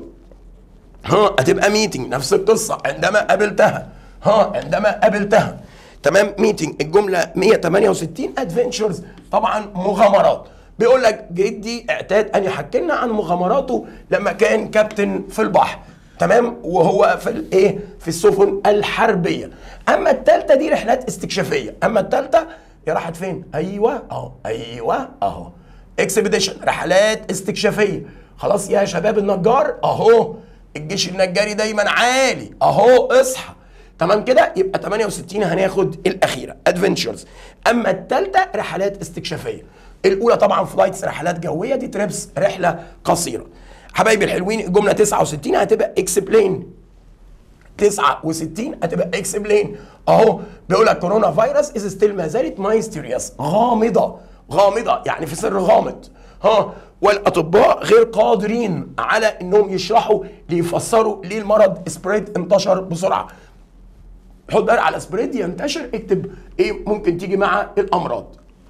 ها هتبقى ميتنج نفس القصه عندما قابلتها ها عندما قابلتها تمام ميتنج الجمله 168 ادفنتشرز طبعا مغامرات بيقول لك جدي اعتاد ان يحكي لنا عن مغامراته لما كان كابتن في البحر تمام وهو في الايه في السفن الحربيه اما الثالثه دي رحلات استكشافيه اما الثالثه هي راحت فين ايوه اهو ايوه اهو اكسبيديشن رحلات استكشافيه خلاص يا شباب النجار اهو الجيش النجاري دايما عالي اهو اصحى تمام كده يبقى 68 هناخد الاخيره ادفنتشرز اما الثالثه رحلات استكشافيه الاولى طبعا فلايتس رحلات جويه دي تريبس رحله قصيره حبايبي الحلوين الجمله 69 هتبقى اكسبلين 69 هتبقى اكسبلين اهو بيقول لك كورونا فيروس از ستيل ما زالت مايستيريوس غامضه غامضه يعني في سر غامض ها والاطباء غير قادرين على انهم يشرحوا ليفسروا ليه المرض سبريد انتشر بسرعه حط بالك على سبريد ينتشر اكتب ايه ممكن تيجي مع الامراض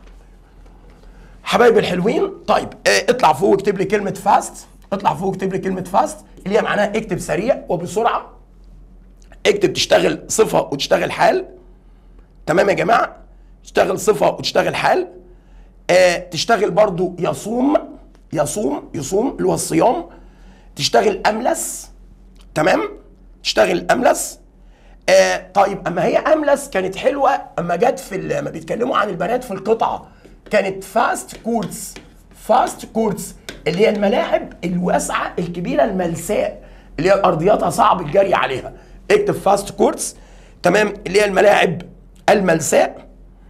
حبايبي الحلوين طيب اه اطلع فوق واكتب لي كلمه فاست اطلع فوق واكتب لي كلمه فاست اللي هي معناها اكتب سريع وبسرعه اكتب تشتغل صفه وتشتغل حال تمام يا جماعه تشتغل صفه وتشتغل حال آه تشتغل برضو يصوم يصوم يصوم اللي هو الصيام تشتغل املس تمام تشتغل املس آه طيب اما هي املس كانت حلوه اما جت في لما بيتكلموا عن البنات في القطعه كانت فاست كورتس فاست كورتس اللي هي الملاعب الواسعه الكبيره الملساء اللي هي ارضياتها صعب الجري عليها اكتب فاست كورتس تمام اللي هي الملاعب الملساء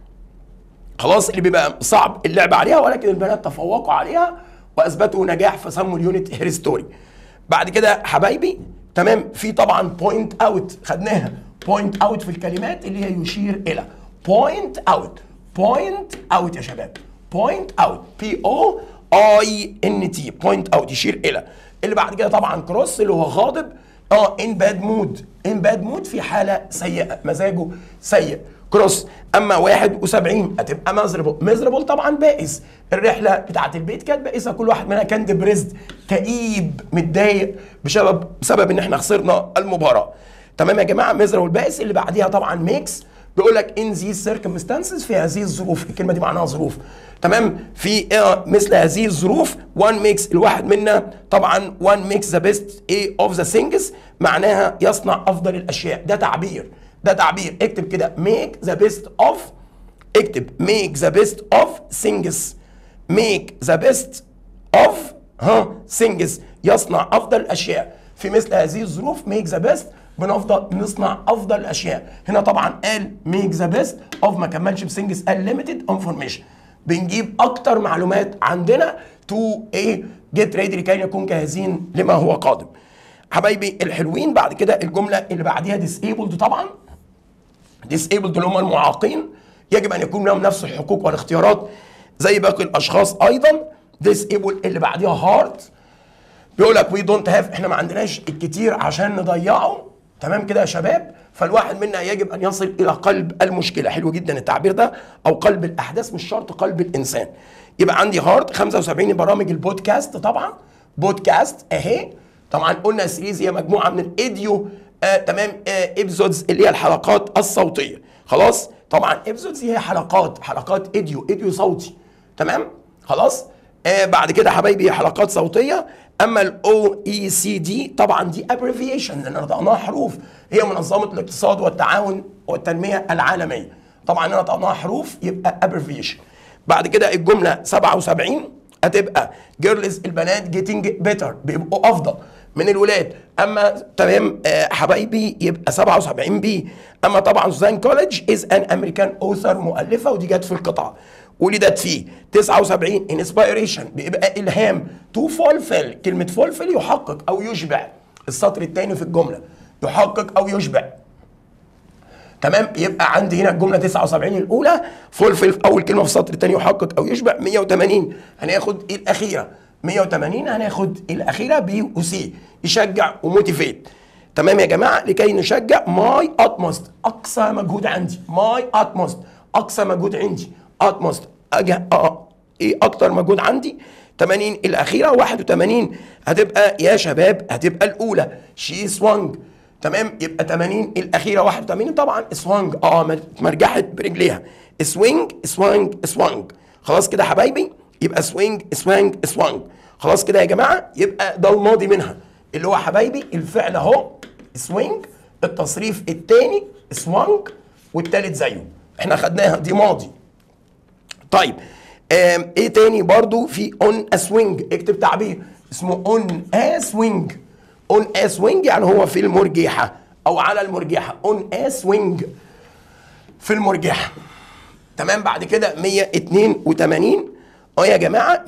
خلاص اللي بيبقى صعب اللعب عليها ولكن البنات تفوقوا عليها واثبتوا نجاح فسموا اليونت هيرستوري بعد كده حبايبي تمام في طبعا بوينت اوت خدناها بوينت اوت في الكلمات اللي هي يشير الى بوينت اوت بوينت اوت يا شباب بوينت اوت بي او اي ان تي بوينت اوت يشير الى اللي بعد كده طبعا كروس اللي هو غاضب اه ان باد مود ان باد مود في حاله سيئه مزاجه سيء كروس اما 71 هتبقى مزربل مزربل طبعا بائس الرحله بتاعت البيت كانت بائسه كل واحد منها كان ديبريزد كئيب متضايق بسبب بسبب ان احنا خسرنا المباراه تمام يا جماعه مزربل بائس اللي بعديها طبعا ميكس بيقول لك ان ذي سيركمستانسز في هذه الظروف الكلمه دي معناها ظروف تمام في آه مثل هذه الظروف وان ميكس الواحد منا طبعا وان ميكس ذا بيست ايه اوف ذا ثينجز معناها يصنع افضل الاشياء ده تعبير ده تعبير اكتب كده make the best of اكتب make the best of things make the best of ها things يصنع افضل الاشياء في مثل هذه الظروف make the best بنفضل نصنع افضل الاشياء هنا طبعا قال make the best of ما كملش بثينجز قال limited information بنجيب اكتر معلومات عندنا تو ايه جيت ريدي لكي نكون جاهزين لما هو قادم حبايبي الحلوين بعد كده الجمله اللي بعديها disabled طبعا disabled اللي هم المعاقين يجب ان يكون لهم نفس الحقوق والاختيارات زي باقي الاشخاص ايضا disable اللي بعديها هارد بيقول لك وي دونت هاف احنا ما عندناش الكتير عشان نضيعه تمام كده يا شباب فالواحد منا يجب ان يصل الى قلب المشكله حلو جدا التعبير ده او قلب الاحداث مش شرط قلب الانسان يبقى عندي هارد 75 برامج البودكاست طبعا بودكاست اهي طبعا قلنا سيريز هي مجموعه من الايديو آه تمام آه ابزودز اللي هي الحلقات الصوتيه خلاص طبعا ابزودز هي حلقات حلقات ايديو ايديو صوتي تمام خلاص آه بعد كده حبايبي حلقات صوتيه اما الاو اي سي دي طبعا دي ابريفيشن لان نطقناها حروف هي منظمه الاقتصاد والتعاون والتنميه العالميه طبعا انا نطقناها حروف يبقى ابريفيشن بعد كده الجمله 77 هتبقى جيرلز البنات جيتنج بيتر بيبقوا افضل من الولاد اما تمام آه حبايبي يبقى 77 بي اما طبعا سوزان كوليدج از ان امريكان اوثر مؤلفه ودي جت في القطعه ولدت فيه 79 انسبيريشن بيبقى الهام تو فولفل كلمه فولفل يحقق او يشبع السطر الثاني في الجمله يحقق او يشبع تمام يبقى عندي هنا الجمله 79 الاولى فولفل اول كلمه في السطر الثاني يحقق او يشبع 180 هناخد الاخيره 180 هناخد الاخيره بي وسي يشجع وموتيفيت تمام يا جماعه لكي نشجع ماي اتموست اقصى مجهود عندي ماي اتموست اقصى مجهود عندي اتموست أجه... اه ايه اكتر مجهود عندي 80 الاخيره 81 هتبقى يا شباب هتبقى الاولى شي سوانج تمام يبقى 80 الاخيره 81 طبعا سوانج اه مرجحت برجليها سوينج سوانج سوانج خلاص كده يا حبايبي يبقى سوينج سوانج سوانج خلاص كده يا جماعه يبقى ده الماضي منها اللي هو حبايبي الفعل اهو سوينج التصريف الثاني سوانج والثالث زيه احنا خدناها دي ماضي طيب آم ايه تاني برضو في اون اسوينج اكتب تعبير اسمه اون اسوينج اون اسوينج يعني هو في المرجحه او على المرجحه اون اسوينج في المرجحه تمام بعد كده 182 اه يا جماعه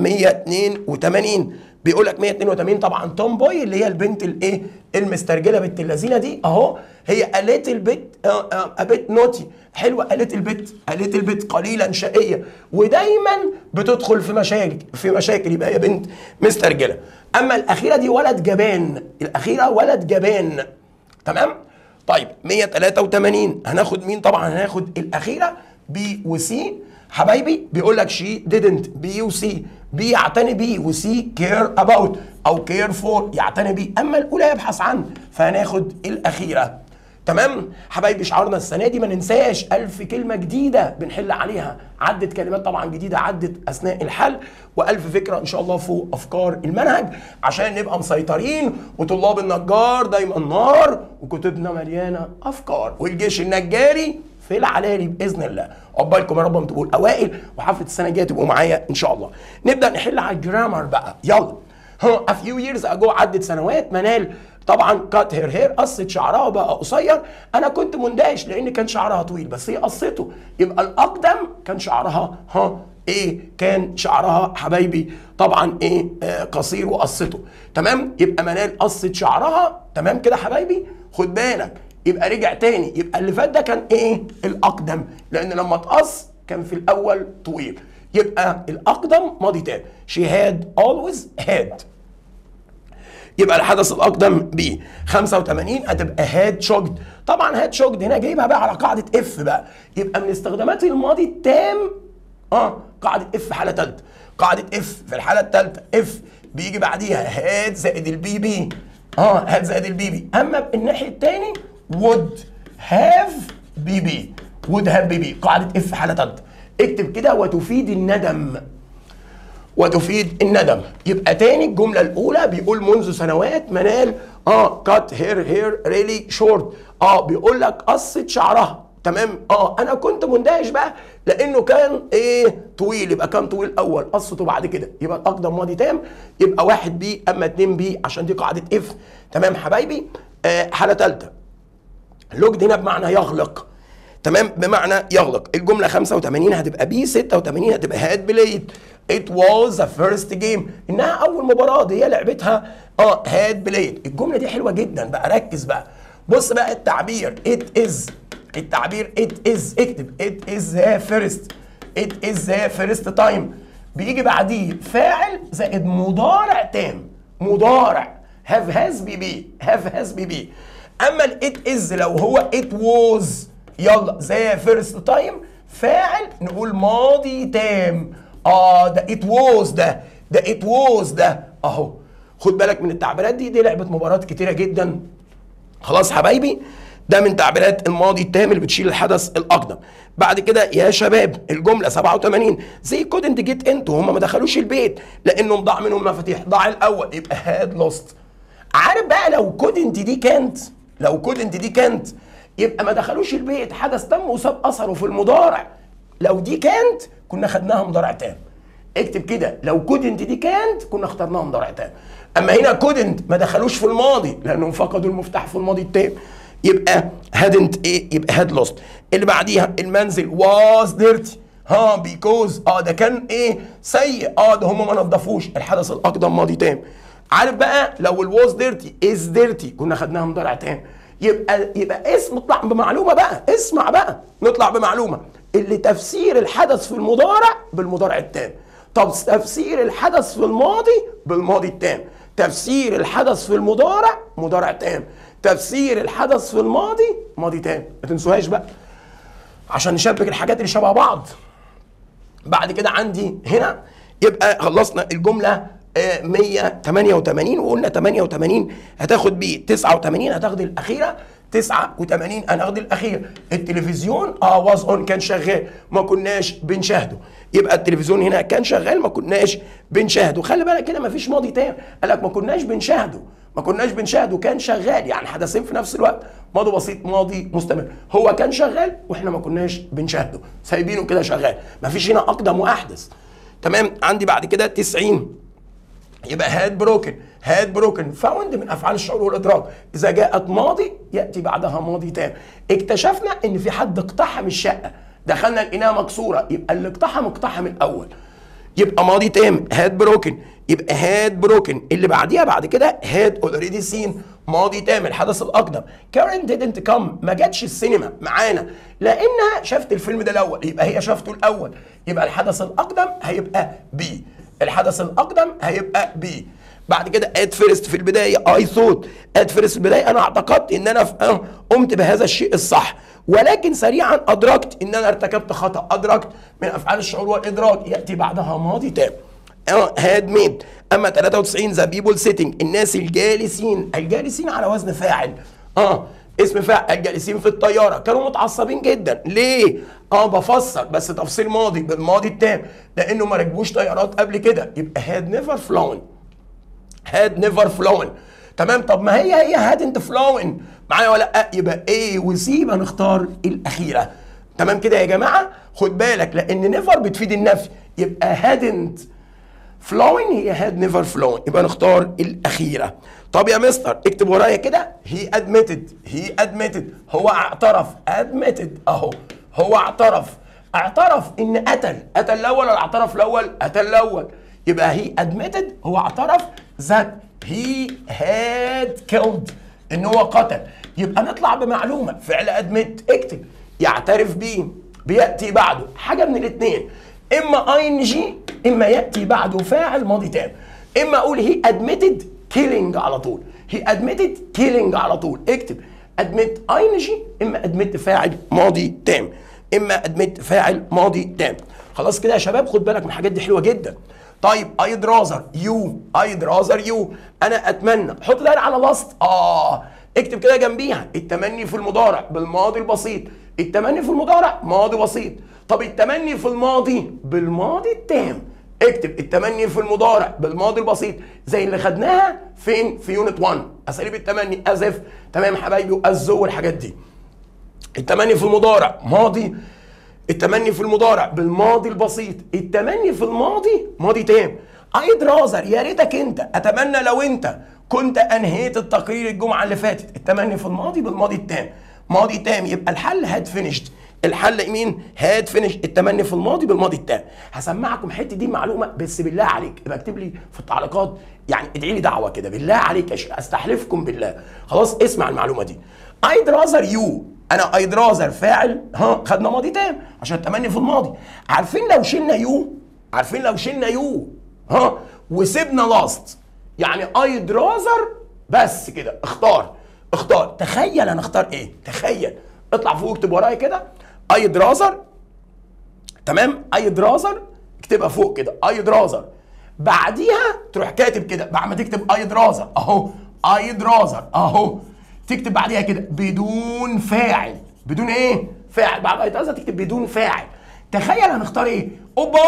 182 بيقول لك 182 طبعا توم بوي اللي هي البنت الايه المسترجله بنت اللذينه دي اهو هي قالت البت ابيت نوتي حلوه قالت البت قالت البت قليلا شقيه ودايما بتدخل في مشاكل في مشاكل يبقى هي بنت مسترجله اما الاخيره دي ولد جبان الاخيره ولد جبان تمام طيب 183 هناخد مين طبعا هناخد الاخيره بي وسي حبايبي بيقول لك شي didn't بي وسي بي يعتني بيه وسي كير اباوت او كير فور يعتني بيه اما الاولى يبحث عنه فهناخد الاخيره تمام حبايبي شعارنا السنه دي ما ننساش ألف كلمه جديده بنحل عليها عدت كلمات طبعا جديده عدت اثناء الحل والف فكره ان شاء الله فوق افكار المنهج عشان نبقى مسيطرين وطلاب النجار دايما نار وكتبنا مليانه افكار والجيش النجاري في العلالي باذن الله عقبالكم يا رب تبقوا الاوائل وحفله السنه الجايه تبقوا معايا ان شاء الله نبدا نحل على الجرامر بقى يلا ها a few years ago عدت سنوات منال طبعا كات هير هير قصت شعرها وبقى قصير انا كنت مندهش لان كان شعرها طويل بس هي قصته يبقى الاقدم كان شعرها ها ايه كان شعرها حبايبي طبعا ايه آه قصير وقصته تمام يبقى منال قصت شعرها تمام كده حبايبي خد بالك يبقى رجع تاني يبقى اللي فات ده كان ايه الاقدم لان لما اتقص كان في الاول طويل يبقى الاقدم ماضي تام she had always had يبقى الحدث الاقدم ب 85 هتبقى هاد شوكد طبعا هاد شوكد هنا جايبها بقى على قاعده اف بقى يبقى من استخدامات الماضي التام اه قاعده اف حاله ثالثه قاعده اف في الحاله الثالثه اف بيجي بعديها هاد زائد البي بي اه هاد زائد البي بي اما الناحيه الثاني would have بي بي would have بي بي قاعده اف حاله ثالثه اكتب كده وتفيد الندم وتفيد الندم يبقى تاني الجملة الأولى بيقول منذ سنوات منال اه كات هير هير ريلي شورت اه بيقول لك قصت شعرها تمام اه انا كنت مندهش بقى لانه كان ايه طويل يبقى كان طويل اول قصته بعد كده يبقى الاقدم ماضي تام يبقى واحد بي اما اتنين بي عشان دي قاعده اف تمام حبايبي آه حاله ثالثه لوجد هنا بمعنى يغلق تمام بمعنى يغلق الجمله 85 هتبقى بي 86 هتبقى هاد بلايد It was the first game انها اول مباراه دي هي لعبتها اه هاد بلايد الجمله دي حلوه جدا بقى ركز بقى بص بقى التعبير it is التعبير it is اكتب it is the first it is the first time بيجي بعديه فاعل زائد مضارع تام مضارع have has بي بي have has بي بي اما ال it is لو هو it was يلا زي فيرست تايم فاعل نقول ماضي تام اه ده ات ووز ده ده ات ووز ده اهو خد بالك من التعبيرات دي دي لعبه مباريات كتيره جدا خلاص حبايبي ده من تعبيرات الماضي التام اللي بتشيل الحدث الاقدم بعد كده يا شباب الجمله 87 زي كودنت جيت انتوا هم ما دخلوش البيت لانهم ضاع منهم مفاتيح ضاع الاول يبقى هاد لوست عارف بقى لو كودنت دي كانت لو كودنت دي كانت يبقى ما دخلوش البيت حدث تم وساب اثره في المضارع لو دي كانت كنا خدناها مضارع تام اكتب كده لو كودنت دي كانت كنا اخترناها مضارع تام اما هنا كودنت ما دخلوش في الماضي لانهم فقدوا المفتاح في الماضي التام يبقى هادنت ايه يبقى هاد لوست اللي بعديها المنزل واز ديرتي ها بيكوز اه ده كان ايه سيء اه ده هم ما نضفوش الحدث الاقدم ماضي تام عارف بقى لو الواز ديرتي از ديرتي كنا خدناها مضارع تام يبقى يبقى اسم نطلع بمعلومه بقى اسمع بقى نطلع بمعلومه اللي تفسير الحدث في المضارع بالمضارع التام طب تفسير الحدث في الماضي بالماضي التام تفسير الحدث في المضارع مضارع تام تفسير الحدث في الماضي ماضي تام ما تنسوهاش بقى عشان نشبك الحاجات اللي شبه بعض بعد كده عندي هنا يبقى خلصنا الجمله 188 وقلنا 88 هتاخد بيه 89 هتاخد الاخيره 89 هناخد الاخير التلفزيون اه واز اون كان شغال ما كناش بنشاهده يبقى التلفزيون هنا كان شغال ما كناش بنشاهده خلي بالك كده ما فيش ماضي تام قال لك ما كناش بنشاهده ما كناش بنشاهده كان شغال يعني حدثين في نفس الوقت ماضي بسيط ماضي مستمر هو كان شغال واحنا ما كناش بنشاهده سايبينه كده شغال ما فيش هنا اقدم واحدث تمام عندي بعد كده 90 يبقى هاد بروكن هاد بروكن فاوند من افعال الشعور والادراك اذا جاءت ماضي ياتي بعدها ماضي تام اكتشفنا ان في حد اقتحم الشقه دخلنا لقيناها مكسوره يبقى اللي اقتحم اقتحم الاول يبقى ماضي تام هاد بروكن يبقى هاد بروكن اللي بعديها بعد كده هاد اوريدي سين ماضي تام الحدث الاقدم كارين didn't كم ما جاتش السينما معانا لانها شافت الفيلم ده الاول يبقى هي شافته الاول يبقى الحدث الاقدم هيبقى بي الحدث الاقدم هيبقى بي بعد كده ات فيرست في البدايه اي ثوت ات فيرست في البدايه انا اعتقدت ان انا ف- قمت بهذا الشيء الصح ولكن سريعا ادركت ان انا ارتكبت خطا ادركت من افعال الشعور والادراك ياتي بعدها ماضي تام هاد ميد اما 93 ذا بيبول سيتنج الناس الجالسين الجالسين على وزن فاعل اه اسم فاعل الجالسين في الطياره كانوا متعصبين جدا ليه اه بفسر بس تفصيل ماضي بالماضي التام لانه ما ركبوش طيارات قبل كده يبقى هاد نيفر فلون هاد نيفر فلون تمام طب ما هي هي هادنت فلون معايا ولا لا يبقى ايه وسي يبقى نختار الاخيره تمام كده يا جماعه خد بالك لان نيفر بتفيد النفي يبقى هادنت فلوين هي هاد نيفر فلوين يبقى نختار الاخيره طب يا مستر اكتب ورايا كده هي ادميتد هي ادميتد هو اعترف ادميتد اهو هو اعترف اعترف ان قتل قتل الاول ولا اعترف الاول قتل الاول يبقى هي ادميتد هو اعترف ذات هي هاد كيلد ان هو قتل يبقى نطلع بمعلومه فعل ادميت اكتب يعترف بيه بياتي بعده حاجه من الاثنين اما اي ان جي اما ياتي بعده فاعل ماضي تام اما اقول هي ادميتد كيلينج على طول هي ادميتد كيلينج على طول اكتب ادميت اي ان جي اما ادميت فاعل ماضي تام اما ادميت فاعل ماضي تام خلاص كده يا شباب خد بالك من الحاجات دي حلوه جدا طيب ايد رازر يو ايد رازر يو انا اتمنى حط ده على لاست اه اكتب كده جنبيها التمني في المضارع بالماضي البسيط التمني في المضارع ماضي بسيط طب التمني في الماضي بالماضي التام اكتب التمني في المضارع بالماضي البسيط زي اللي خدناها فين في يونت 1 اساليب التمني ازف تمام حبايبي والزو والحاجات دي التمني في المضارع ماضي التمني في المضارع بالماضي البسيط التمني في الماضي ماضي تام ايد رازر يا ريتك انت اتمنى لو انت كنت انهيت التقرير الجمعه اللي فاتت التمني في الماضي بالماضي التام ماضي تام يبقى الحل هاد فينيشد الحل مين هاد فينيش التمني في الماضي بالماضي التام هسمعكم الحته دي معلومه بس بالله عليك يبقى اكتب لي في التعليقات يعني ادعي لي دعوه كده بالله عليك يا شيخ استحلفكم بالله خلاص اسمع المعلومه دي ايد رازر يو انا ايد رازر فاعل ها خدنا ماضي تام عشان التمني في الماضي عارفين لو شلنا يو عارفين لو شلنا يو ها وسيبنا لاست يعني ايد رازر بس كده اختار اختار تخيل انا اختار ايه تخيل اطلع فوق اكتب ورايا كده ايد رازر تمام ايد رازر اكتبها فوق كده ايد رازر بعديها تروح كاتب كده بعد ما تكتب ايد رازر اهو ايد رازر اهو تكتب بعديها كده بدون فاعل بدون ايه فاعل بعد ايد رازر تكتب بدون فاعل تخيل هنختار ايه اوبا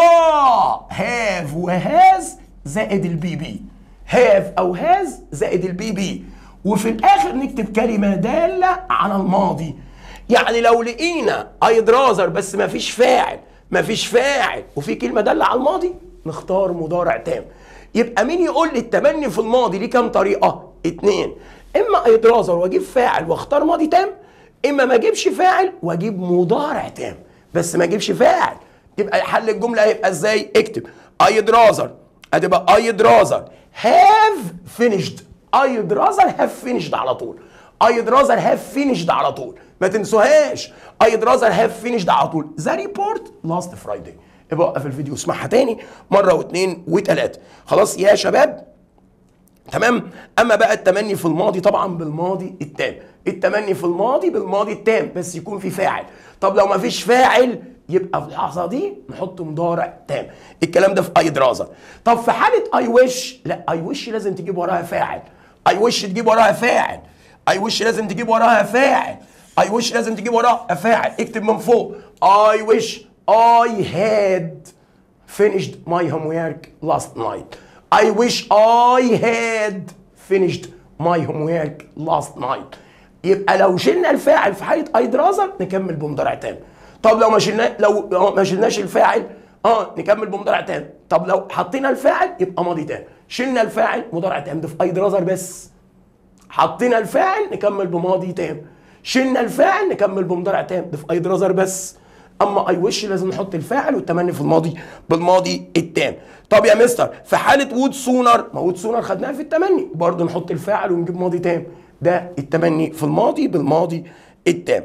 هاف وهاز زائد البي بي هاف او هاز زائد البي بي وفي الاخر نكتب كلمه داله على الماضي يعني لو لقينا ايد رازر بس ما فيش فاعل ما فيش فاعل وفي كلمه داله على الماضي نختار مضارع تام يبقى مين يقول لي التمني في الماضي ليه كام طريقه اتنين اما ايد رازر واجيب فاعل واختار ماضي تام اما ما اجيبش فاعل واجيب مضارع تام بس ما اجيبش فاعل تبقى حل الجمله هيبقى ازاي اكتب ايد رازر هتبقى ايد رازر هاف فينيشد ايد رازر هاف فينيشد على طول ايد رازر هاف فينيشد على طول ما تنسوهاش ايد رازر هاف فينيشد على طول ذا ريبورت لاست فرايداي ابقى وقف الفيديو اسمعها تاني مره واثنين وثلاثه خلاص يا شباب تمام اما بقى التمني في الماضي طبعا بالماضي التام التمني في الماضي بالماضي التام بس يكون في فاعل طب لو ما فيش فاعل يبقى في اللحظه دي نحط مضارع تام الكلام ده في اي دراسه طب في حاله اي وش لا اي وش لازم تجيب وراها فاعل اي وش تجيب وراها فاعل اي وش لازم تجيب وراها فاعل اي وش لازم تجيب وراها فاعل اكتب من فوق اي وش اي هاد finished my homework last night. I wish I had finished my homework last night. يبقى لو شلنا الفاعل في حاله اي دراسه نكمل بمضارع تام. طب لو ما شلنا لو لو ما شلناش الفاعل اه نكمل بمضارع تام. طب لو حطينا الفاعل يبقى ماضي تام. شلنا الفاعل مضارع تام ده في اي دراسه بس. حطينا الفاعل نكمل بماضي تام. شلنا الفاعل نكمل بمضارع تام ده في اي دراسه بس. اما اي وش لازم نحط الفاعل والتمني في الماضي بالماضي التام طب يا مستر في حاله وود سونر ما وود سونر خدناها في التمني برضه نحط الفاعل ونجيب ماضي تام ده التمني في الماضي بالماضي التام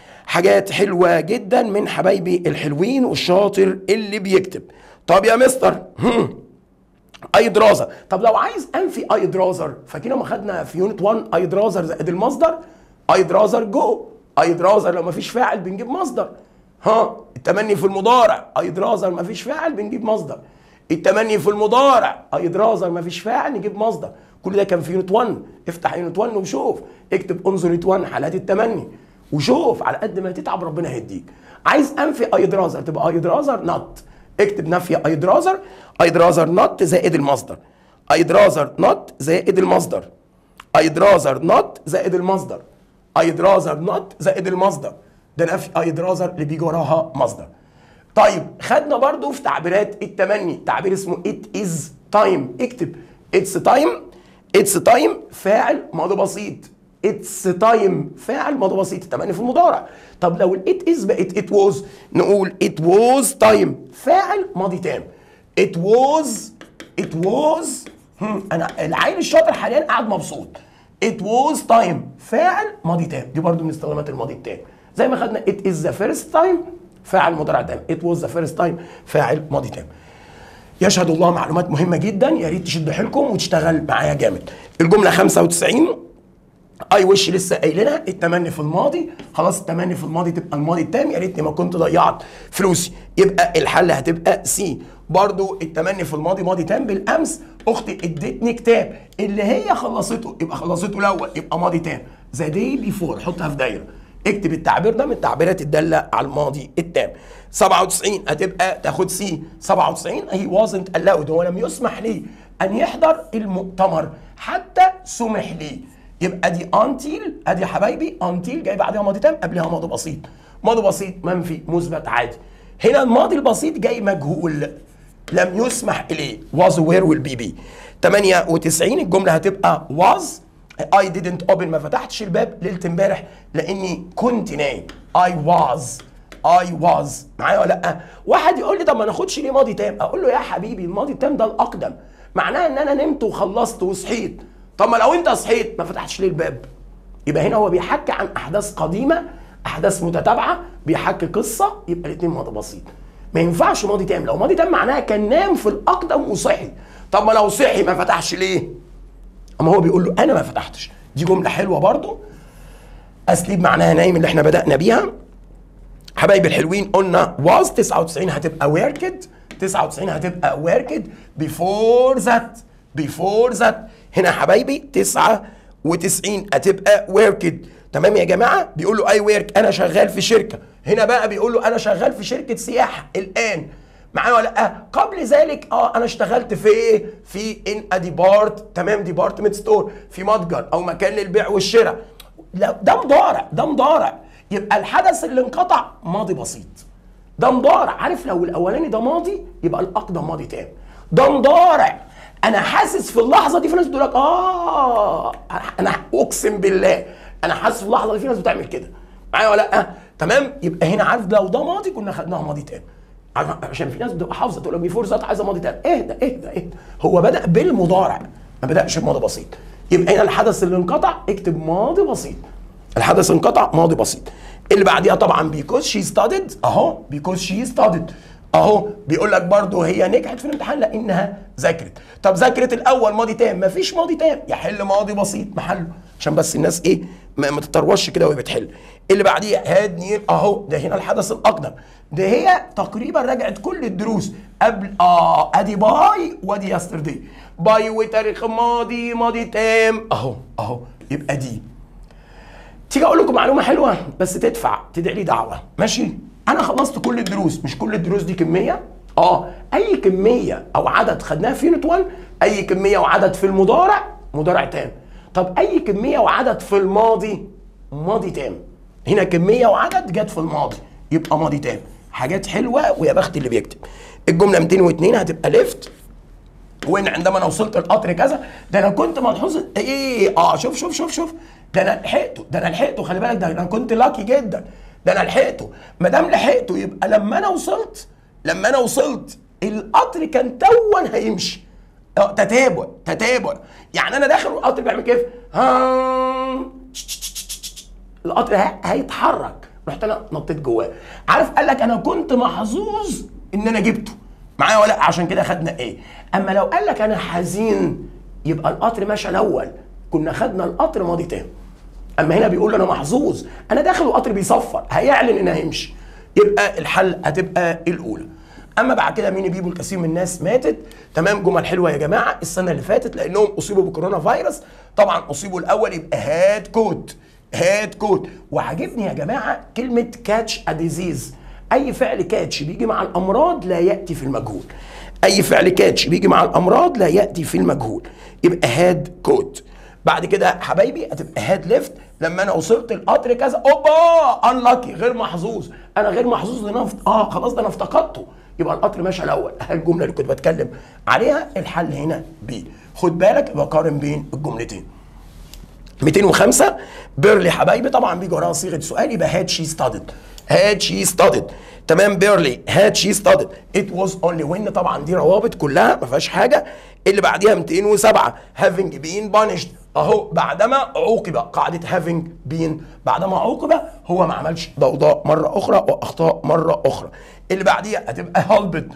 حاجات حلوه جدا من حبايبي الحلوين والشاطر اللي بيكتب طب يا مستر هم. اي درازر طب لو عايز انفي اي درازر فاكرين ما خدنا في يونت 1 اي درازر زائد المصدر اي درازر جو اي درازر لو ما فيش فاعل بنجيب مصدر ها التمني في المضارع اي درازر ما فيش فاعل بنجيب مصدر التمني في المضارع اي درازر ما فيش فاعل نجيب مصدر كل ده كان في يونت 1 افتح يونت 1 وشوف اكتب انظر يونت 1 حالات التمني وشوف على قد ما تتعب ربنا هيديك عايز انفي اي درازر تبقى اي درازر نوت اكتب نفي اي درازر اي درازر نوت زائد المصدر اي درازر نوت زائد المصدر اي درازر نوت زائد المصدر اي درازر نوت زائد المصدر ده نفي اي درازر اللي بيجي وراها مصدر طيب خدنا برضو في تعبيرات التمني تعبير اسمه it is time اكتب it's time it's time فاعل ماضي بسيط it's time فاعل ماضي بسيط التمني في المضارع طب لو ال it is بقت it was نقول it was time فاعل ماضي تام it was it was هم انا العيل الشاطر حاليا قاعد مبسوط it was time فاعل ماضي تام دي برضو من استخدامات الماضي التام زي ما خدنا it is the first time فاعل مضارع تام it was the first time فاعل ماضي تام يشهد الله معلومات مهمه جدا يا ريت تشدوا حيلكم وتشتغل معايا جامد الجمله 95 اي وش لسه قايلينها التمني في الماضي خلاص التمني في الماضي تبقى الماضي التام يا ريتني ما كنت ضيعت فلوسي يبقى الحل هتبقى سي برضو التمني في الماضي ماضي تام بالامس اختي ادتني كتاب اللي هي خلصته يبقى خلصته الاول يبقى ماضي تام ذا داي بيفور حطها في دايره اكتب التعبير ده من التعبيرات الداله على الماضي التام 97 هتبقى تاخد سي 97 هي وازنت allowed هو لم يسمح ليه ان يحضر المؤتمر حتى سمح ليه يبقى دي انتيل ادي يا حبايبي انتيل جاي بعدها ماضي تام قبلها ماضي بسيط ماضي بسيط منفي مثبت عادي هنا الماضي البسيط جاي مجهول لم يسمح اليه was where will be be 98 الجمله هتبقى was I didn't open ما فتحتش الباب ليله امبارح لاني كنت نايم I was I was معايا ولا لا واحد يقول لي طب ما ناخدش ليه ماضي تام اقول له يا حبيبي الماضي التام ده الاقدم معناه ان انا نمت وخلصت وصحيت طب ما لو انت صحيت ما فتحتش ليه الباب يبقى هنا هو بيحكي عن احداث قديمه احداث متتابعه بيحكي قصه يبقى الاثنين ماضي بسيط ما ينفعش ماضي تام لو ماضي تام معناها كان نام في الاقدم وصحي طب ما لو صحي ما فتحش ليه اما هو بيقول له انا ما فتحتش دي جمله حلوه برضو اسليب معناها نايم اللي احنا بدانا بيها حبايبي الحلوين قلنا was 99 هتبقى worked 99 هتبقى worked before that before that هنا يا حبايبي 99 هتبقى worked تمام يا جماعه بيقول له اي ورك انا شغال في شركه هنا بقى بيقول له انا شغال في شركه سياحه الان معايا ولا لا قبل ذلك اه انا اشتغلت في ايه في ان اديبارت تمام ديبارتمنت ستور في متجر او مكان للبيع والشراء لا ده مضارع ده مضارع يبقى الحدث اللي انقطع ماضي بسيط ده مضارع عارف لو الاولاني ده ماضي يبقى الاقدم ماضي تام ده مضارع انا حاسس في اللحظه دي في ناس بتقول لك اه انا اقسم بالله انا حاسس في اللحظه دي في ناس بتعمل كده معايا ولا لا تمام يبقى هنا عارف لو ده ماضي كنا خدناها ماضي تام عشان في ناس بتبقى حافظه تقول لك بيفور ذات عايزه ماضي تام اهدى اهدى اهدى هو بدا بالمضارع ما بداش بماضي بسيط يبقى هنا الحدث اللي انقطع اكتب ماضي بسيط الحدث انقطع ماضي بسيط اللي بعديها طبعا بيكوز شي ستادد اهو بيكوز شي ستادد اهو بيقول لك برضه هي نجحت في الامتحان لانها ذاكرت طب ذاكرت الاول ماضي تام مفيش ماضي تام يحل ماضي بسيط محله عشان بس الناس ايه ما, ما تتروش كده وهي بتحل اللي بعديها هاد نير اهو ده هنا الحدث الاقدم ده هي تقريبا رجعت كل الدروس قبل اه ادي باي وادي يسترداي باي وتاريخ ماضي ماضي تام اهو اهو يبقى دي تيجي اقول لكم معلومه حلوه بس تدفع تدعي لي دعوه ماشي انا خلصت كل الدروس مش كل الدروس دي كميه اه اي كميه او عدد خدناها في يونت 1 اي كميه وعدد في المضارع مضارع تام طب اي كميه وعدد في الماضي ماضي تام هنا كميه وعدد جت في الماضي يبقى ماضي تام حاجات حلوه ويا بخت اللي بيكتب الجمله 202 هتبقى ليفت وان عندما انا وصلت القطر كذا ده انا كنت ملحوظ ايه اه شوف شوف شوف شوف ده انا لحقته ده انا لحقته خلي بالك ده انا كنت لاكي جدا ده انا لحقته ما دام لحقته يبقى لما انا وصلت لما انا وصلت القطر كان تون هيمشي اه تتابع تتابع يعني انا داخل القطر بيعمل كيف ها القطر ه- هيتحرك رحت انا نطيت جواه عارف قال لك انا كنت محظوظ ان انا جبته معايا ولا لأ؟ عشان كده خدنا ايه اما لو قال لك انا حزين يبقى القطر مشى الاول كنا خدنا القطر ماضي تام اما هنا بيقول انا محظوظ انا داخل القطر بيصفر هيعلن ان هيمشي يبقى الحل هتبقى الاولى اما بعد كده مين بيبو الكثير من الناس ماتت تمام جمل حلوه يا جماعه السنه اللي فاتت لانهم اصيبوا بكورونا فيروس طبعا اصيبوا الاول يبقى هاد كوت هاد كوت وعجبني يا جماعه كلمه كاتش ا ديزيز اي فعل كاتش بيجي مع الامراض لا ياتي في المجهول اي فعل كاتش بيجي مع الامراض لا ياتي في المجهول يبقى هاد كوت بعد كده حبايبي هتبقى هاد ليفت لما انا وصلت القطر كذا اوبا انلاكي غير محظوظ انا غير محظوظ ان انا افت... اه خلاص ده انا افتقدته يبقى القطر ماشي الاول الجمله اللي كنت بتكلم عليها الحل هنا بي خد بالك بقارن بين الجملتين 205 بيرلي حبايبي طبعا بيجي وراها صيغه سؤال يبقى هاد شي ستادد هاد شي ستادد تمام بيرلي هاد شي ستادد ات واز اونلي وين طبعا دي روابط كلها ما فيهاش حاجه اللي بعديها 207 having been punished اهو بعدما عوقب قاعده having been بعدما عوقب هو ما عملش ضوضاء مره اخرى واخطاء مره اخرى اللي بعديها هتبقى helped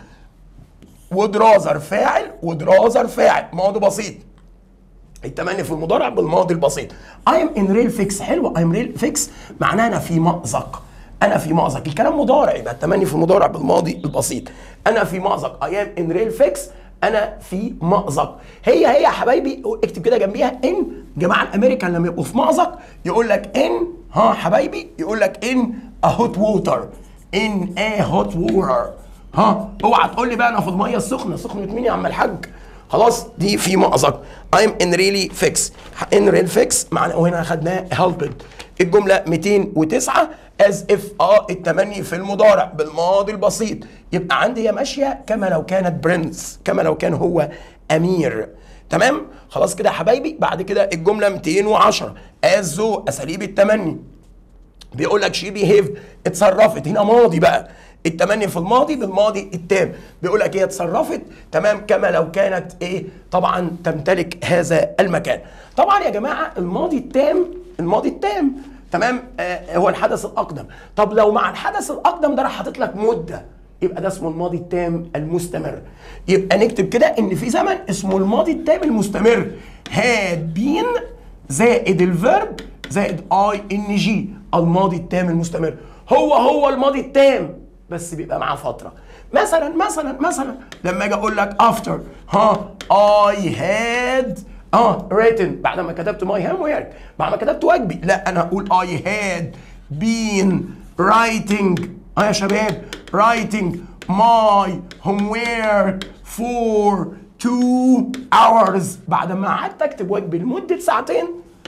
ودرازر فاعل ودرازر فاعل ماضي بسيط التمني في المضارع بالماضي البسيط I'm in real fix حلوة I'm real fix معناها أنا في مأزق أنا في مأزق الكلام مضارع يبقى التمني في المضارع بالماضي البسيط أنا في مأزق I am in real fix أنا في مأزق هي هي يا حبايبي اكتب كده جنبيها إن جماعة الأمريكان لما يبقوا في مأزق يقول لك إن ها حبايبي يقول لك إن a hot water in a hot water ها اوعى تقول لي بقى انا في الميه السخنه سخنه مين يا عم الحاج خلاص دي في مأزق I'm in really fix in real fix معنى وهنا خدناه helped الجملة 209 as if اه التمني في المضارع بالماضي البسيط يبقى عندي هي ماشية كما لو كانت برنس كما لو كان هو أمير تمام خلاص كده يا حبايبي بعد كده الجملة 210 as though أساليب التمني بيقول لك شي بيهيف اتصرفت هنا ماضي بقى التمني في الماضي بالماضي التام بيقول لك هي اتصرفت تمام كما لو كانت ايه طبعا تمتلك هذا المكان طبعا يا جماعه الماضي التام الماضي التام تمام آه هو الحدث الاقدم طب لو مع الحدث الاقدم ده راح حاطط لك مده يبقى ده اسمه الماضي التام المستمر يبقى نكتب كده ان في زمن اسمه الماضي التام المستمر had been زائد الفيرب زائد اي ان جي الماضي التام المستمر هو هو الماضي التام بس بيبقى معاه فتره مثلا مثلا مثلا لما اجي اقول لك افتر ها اي هاد اه written بعد ما كتبت ماي هوم ورك بعد ما كتبت واجبي لا انا هقول اي هاد بين رايتنج اه يا شباب رايتنج ماي homework for two hours بعد ما قعدت اكتب واجبي لمده ساعتين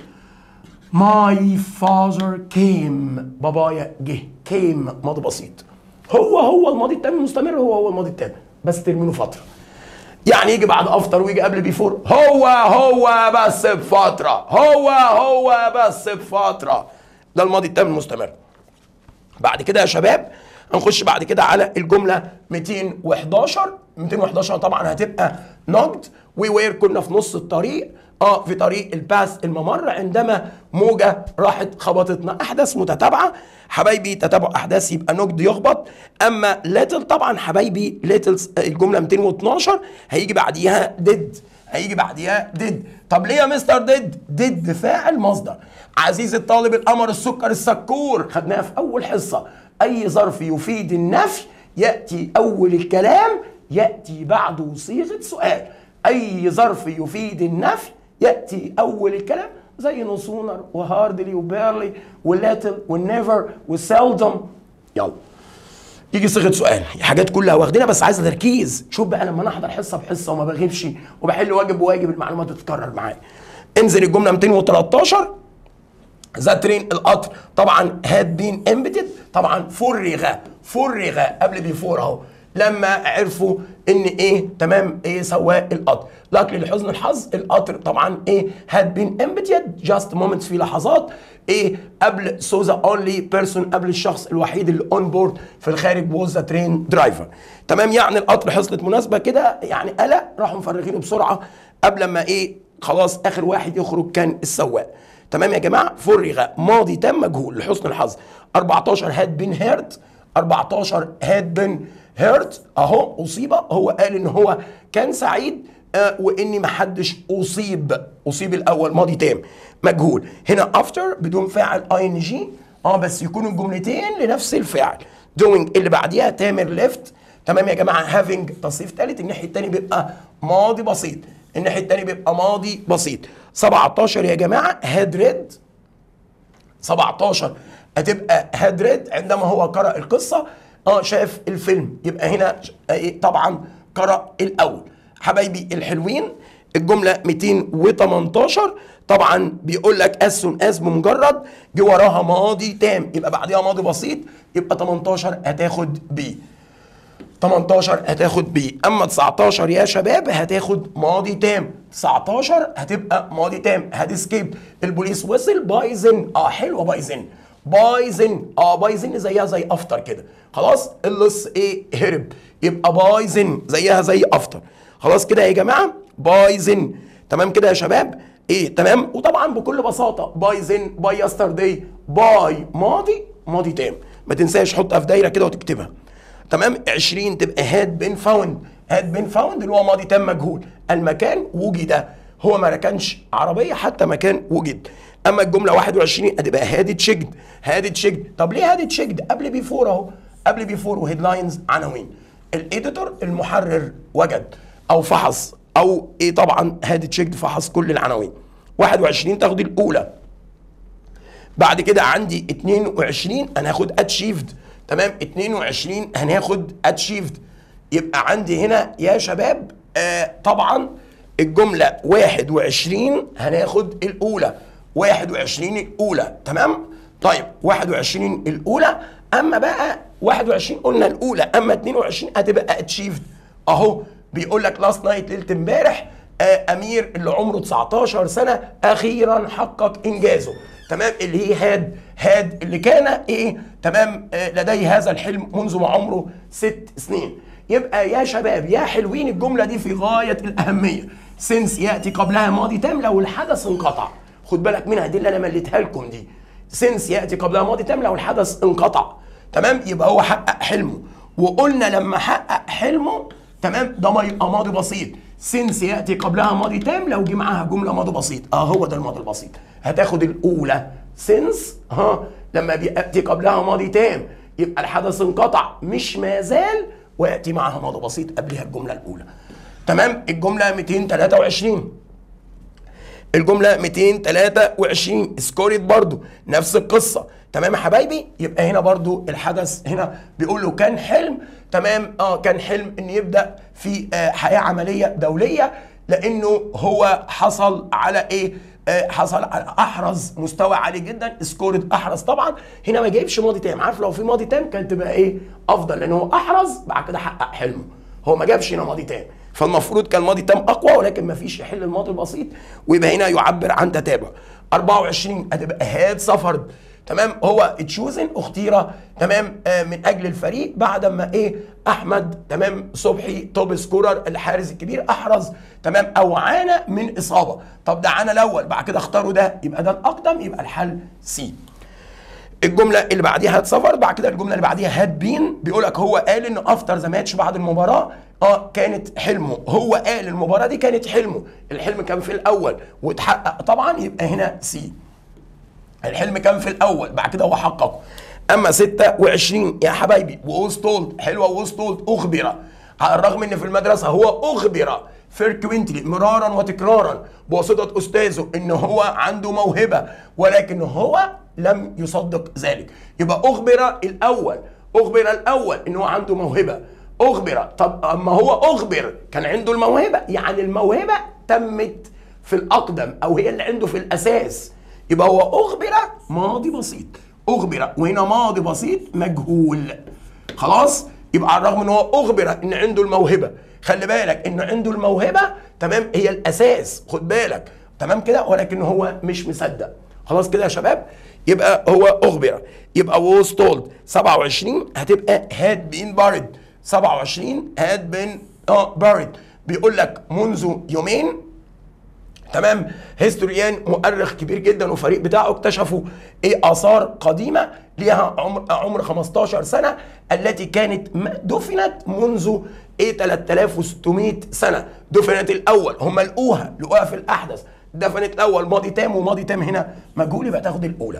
My father came بابايا جه came ماضي بسيط هو هو الماضي التام المستمر هو هو الماضي التام بس ترمينه فتره يعني يجي بعد افتر ويجي قبل بيفور هو هو بس بفتره هو هو بس بفتره ده الماضي التام المستمر بعد كده يا شباب هنخش بعد كده على الجمله 211 211 طبعا هتبقى نقد وي وير كنا في نص الطريق اه في طريق الباس الممر عندما موجه راحت خبطتنا احداث متتابعه حبايبي تتابع احداث يبقى نقد يخبط اما ليتل طبعا حبايبي ليتل الجمله 212 هيجي بعديها ديد هيجي بعديها ديد طب ليه يا مستر ديد ديد فاعل مصدر عزيز الطالب القمر السكر السكور خدناها في اول حصه اي ظرف يفيد النفي ياتي اول الكلام ياتي بعده صيغه سؤال اي ظرف يفيد النفي ياتي اول الكلام زي نصونر وهاردلي وبيرلي ولاتل والنيفر والسيلدم يلا يجي صيغه سؤال حاجات كلها واخدينها بس عايزه تركيز شوف بقى لما انا احضر حصه بحصه وما بغيبش وبحل واجب بواجب المعلومات تتكرر معايا انزل الجمله 213 ذا ترين القطر طبعا هاد بين امبيدد طبعا فرغ فرغ قبل بيفور اهو لما عرفوا ان ايه تمام ايه سواق القطر لكن لحزن الحظ القطر طبعا ايه had been emptied just moments في لحظات ايه قبل so the only person قبل الشخص الوحيد اللي اون بورد في الخارج was the train driver تمام يعني القطر حصلت مناسبه كده يعني قلق راحوا مفرغينه بسرعه قبل ما ايه خلاص اخر واحد يخرج كان السواق تمام يا جماعه فرغ ماضي تم مجهول لحسن الحظ 14 هاد بين هيرت 14 هاد بين هيرت اهو اصيب هو قال ان هو كان سعيد آه واني ما حدش اصيب اصيب الاول ماضي تام مجهول هنا افتر بدون فاعل اي ان جي اه بس يكونوا الجملتين لنفس الفعل doing اللي بعديها تامر ليفت تمام يا جماعه having تصريف ثالث الناحيه الثانيه بيبقى ماضي بسيط الناحيه الثانيه بيبقى ماضي بسيط 17 يا جماعه هاد ريد 17 هتبقى هاد ريد عندما هو قرأ القصة اه شاف الفيلم يبقى هنا إيه طبعا قرأ الأول حبايبي الحلوين الجملة 218 طبعا بيقول لك as soon as بمجرد جه وراها ماضي تام يبقى بعديها ماضي بسيط يبقى 18 هتاخد بي 18 هتاخد بي اما 19 يا شباب هتاخد ماضي تام 19 هتبقى ماضي تام هتسكيب البوليس وصل بايزن اه حلوه بايزن بايزن اه بايزن زيها زي افتر كده خلاص اللص ايه هرب يبقى بايزن زيها زي افتر خلاص كده يا جماعه بايزن تمام كده يا شباب ايه تمام وطبعا بكل بساطه بايزن باي يسترداي باي ماضي ماضي تام ما تنساش حطها في دايره كده وتكتبها تمام 20 تبقى هاد بين فاوند هاد بين فاوند اللي هو ماضي تام مجهول المكان وجد هو ما ركنش عربيه حتى مكان وجد اما الجمله 21 هتبقى هادي تشيكد هادي تشيكد طب ليه هادي تشيكد قبل بيفور اهو قبل بيفور وهيدلاينز عناوين الايديتور المحرر وجد او فحص او ايه طبعا هادي تشيكد فحص كل العناوين 21 تاخد الاولى بعد كده عندي 22 هناخد اتشيفد تمام 22 هناخد اتشيفد يبقى عندي هنا يا شباب آه طبعا الجملة 21 هناخد الأولى 21 الأولى تمام طيب 21 الأولى أما بقى 21 قلنا الأولى أما 22 هتبقى اتشيفد أهو بيقول لك لاست نايت ليلة امبارح آه أمير اللي عمره 19 سنة أخيرا حقق إنجازه تمام اللي هي هاد هاد اللي كان ايه تمام آه لديه هذا الحلم منذ ما عمره ست سنين يبقى يا شباب يا حلوين الجمله دي في غايه الاهميه سنس ياتي قبلها ماضي تام لو الحدث انقطع خد بالك منها دي اللي انا مليتها لكم دي سنس ياتي قبلها ماضي تام لو الحدث انقطع تمام يبقى هو حقق حلمه وقلنا لما حقق حلمه تمام ده ما يبقى ماضي بسيط سنس ياتي قبلها ماضي تام لو جه معاها جمله ماضي بسيط اه هو ده الماضي البسيط هتاخد الاولى سنس ها لما بياتي قبلها ماضي تام يبقى الحدث انقطع مش ما زال وياتي معها ماضي بسيط قبلها الجمله الاولى تمام الجمله 223 الجمله 223 سكوريت برضو نفس القصه تمام يا حبايبي يبقى هنا برضو الحدث هنا بيقول له كان حلم تمام اه كان حلم ان يبدا في آه حياه عمليه دوليه لانه هو حصل على ايه آه حصل على احرز مستوى عالي جدا سكورد احرز طبعا هنا ما جايبش ماضي تام عارف لو في ماضي تام كانت تبقى ايه افضل لان هو احرز بعد كده حقق حلمه هو ما جابش هنا ماضي تام فالمفروض كان ماضي تام اقوى ولكن ما فيش يحل الماضي البسيط ويبقى هنا يعبر عن تتابع 24 هتبقى هاد سفرد تمام هو تشوزن اختير تمام آه من اجل الفريق بعد ما ايه احمد تمام صبحي توب سكورر الحارس الكبير احرز تمام او عانى من اصابه طب ده عانى الاول بعد كده اختاروا ده يبقى ده الاقدم يبقى الحل سي الجمله اللي بعديها هات سفر بعد كده الجمله اللي بعديها هات بين بيقول لك هو قال ان افتر ذا ماتش بعد المباراه اه كانت حلمه هو قال المباراه دي كانت حلمه الحلم كان في الاول واتحقق طبعا يبقى هنا سي الحلم كان في الاول بعد كده هو حققه اما 26 يا حبايبي ووستولد حلوه ووستولد اخبر على الرغم ان في المدرسه هو اخبر فركوينتلي مرارا وتكرارا بواسطه استاذه ان هو عنده موهبه ولكن هو لم يصدق ذلك يبقى اخبر الاول اخبر الاول ان هو عنده موهبه اخبر طب اما هو اخبر كان عنده الموهبه يعني الموهبه تمت في الاقدم او هي اللي عنده في الاساس يبقى هو اخبر ماضي بسيط اخبر وهنا ماضي بسيط مجهول خلاص يبقى على الرغم ان هو اخبر ان عنده الموهبه خلي بالك ان عنده الموهبه تمام هي الاساس خد بالك تمام كده ولكن هو مش مصدق خلاص كده يا شباب يبقى هو اخبر يبقى was told 27 هتبقى had been buried 27 had been اه buried بيقول لك منذ يومين تمام هيستوريان مؤرخ كبير جدا وفريق بتاعه اكتشفوا ايه اثار قديمه ليها عمر عمر 15 سنه التي كانت دفنت منذ ايه 3600 سنه دفنت الاول هم لقوها لقوها في الاحدث دفنت الاول ماضي تام وماضي تام هنا مجهول يبقى تاخد الاولى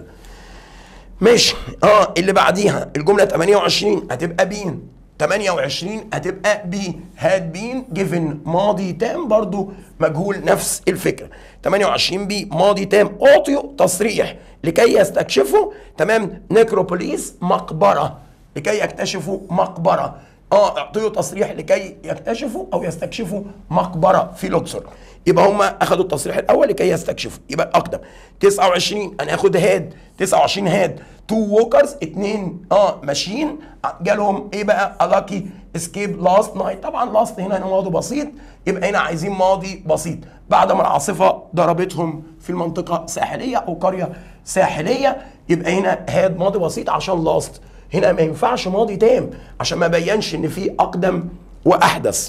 ماشي اه اللي بعديها الجمله 28 هتبقى بين 28 هتبقى بي هاد بين جيفن ماضي تام برضو مجهول نفس الفكره 28 بي ماضي تام اعطيوا تصريح لكي يستكشفوا تمام نيكروبوليس مقبره لكي يكتشفوا مقبره اه اعطيوا تصريح لكي يكتشفوا او يستكشفوا مقبره في لوكسور يبقى هم اخذوا التصريح الاول لكي يستكشفوا يبقى اقدم 29 هناخد هاد 29 هاد تو ووكرز اتنين اه ماشيين جالهم ايه بقى الاكي اسكيب لاست نايت طبعا لاست هنا هنا ماضي بسيط يبقى هنا عايزين ماضي بسيط بعد ما العاصفه ضربتهم في المنطقه ساحليه او قريه ساحليه يبقى هنا هاد ماضي بسيط عشان لاست هنا ما ينفعش ماضي تام عشان ما بينش ان في اقدم واحدث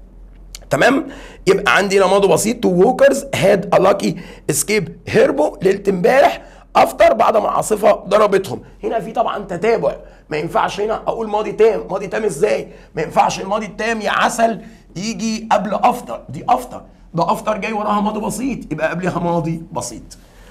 تمام يبقى عندي هنا ماضي بسيط تو ووكرز هاد الاكي اسكيب هربوا ليله امبارح افتر بعد ما العاصفه ضربتهم هنا في طبعا تتابع ما ينفعش هنا اقول ماضي تام ماضي تام ازاي ما ينفعش الماضي التام يا عسل يجي قبل افتر دي افتر ده افتر جاي وراها ماضي بسيط يبقى قبلها ماضي بسيط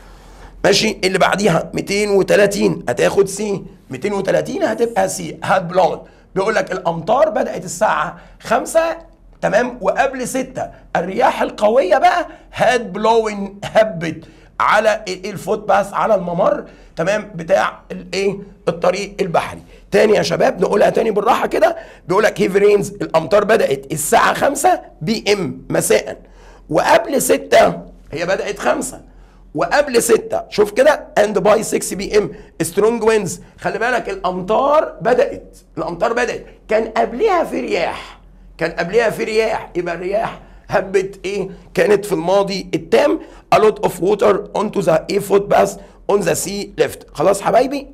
ماشي اللي بعديها 230 هتاخد سي 230 هتبقى سي هاد بلون بيقول لك الامطار بدات الساعه 5 تمام وقبل 6 الرياح القويه بقى هاد بلوين هبت على الفوت باس على الممر تمام بتاع الايه الطريق البحري تاني يا شباب نقولها تاني بالراحه كده بيقول لك هيفي رينز الامطار بدات الساعه 5 بي ام مساء وقبل 6 هي بدات 5 وقبل 6 شوف كده اند باي 6 بي ام سترونج وينز خلي بالك الامطار بدات الامطار بدات كان قبلها في رياح كان قبلها في رياح يبقى الرياح هبت ايه كانت في الماضي التام a lot of water onto the a foot path on the sea left خلاص حبايبي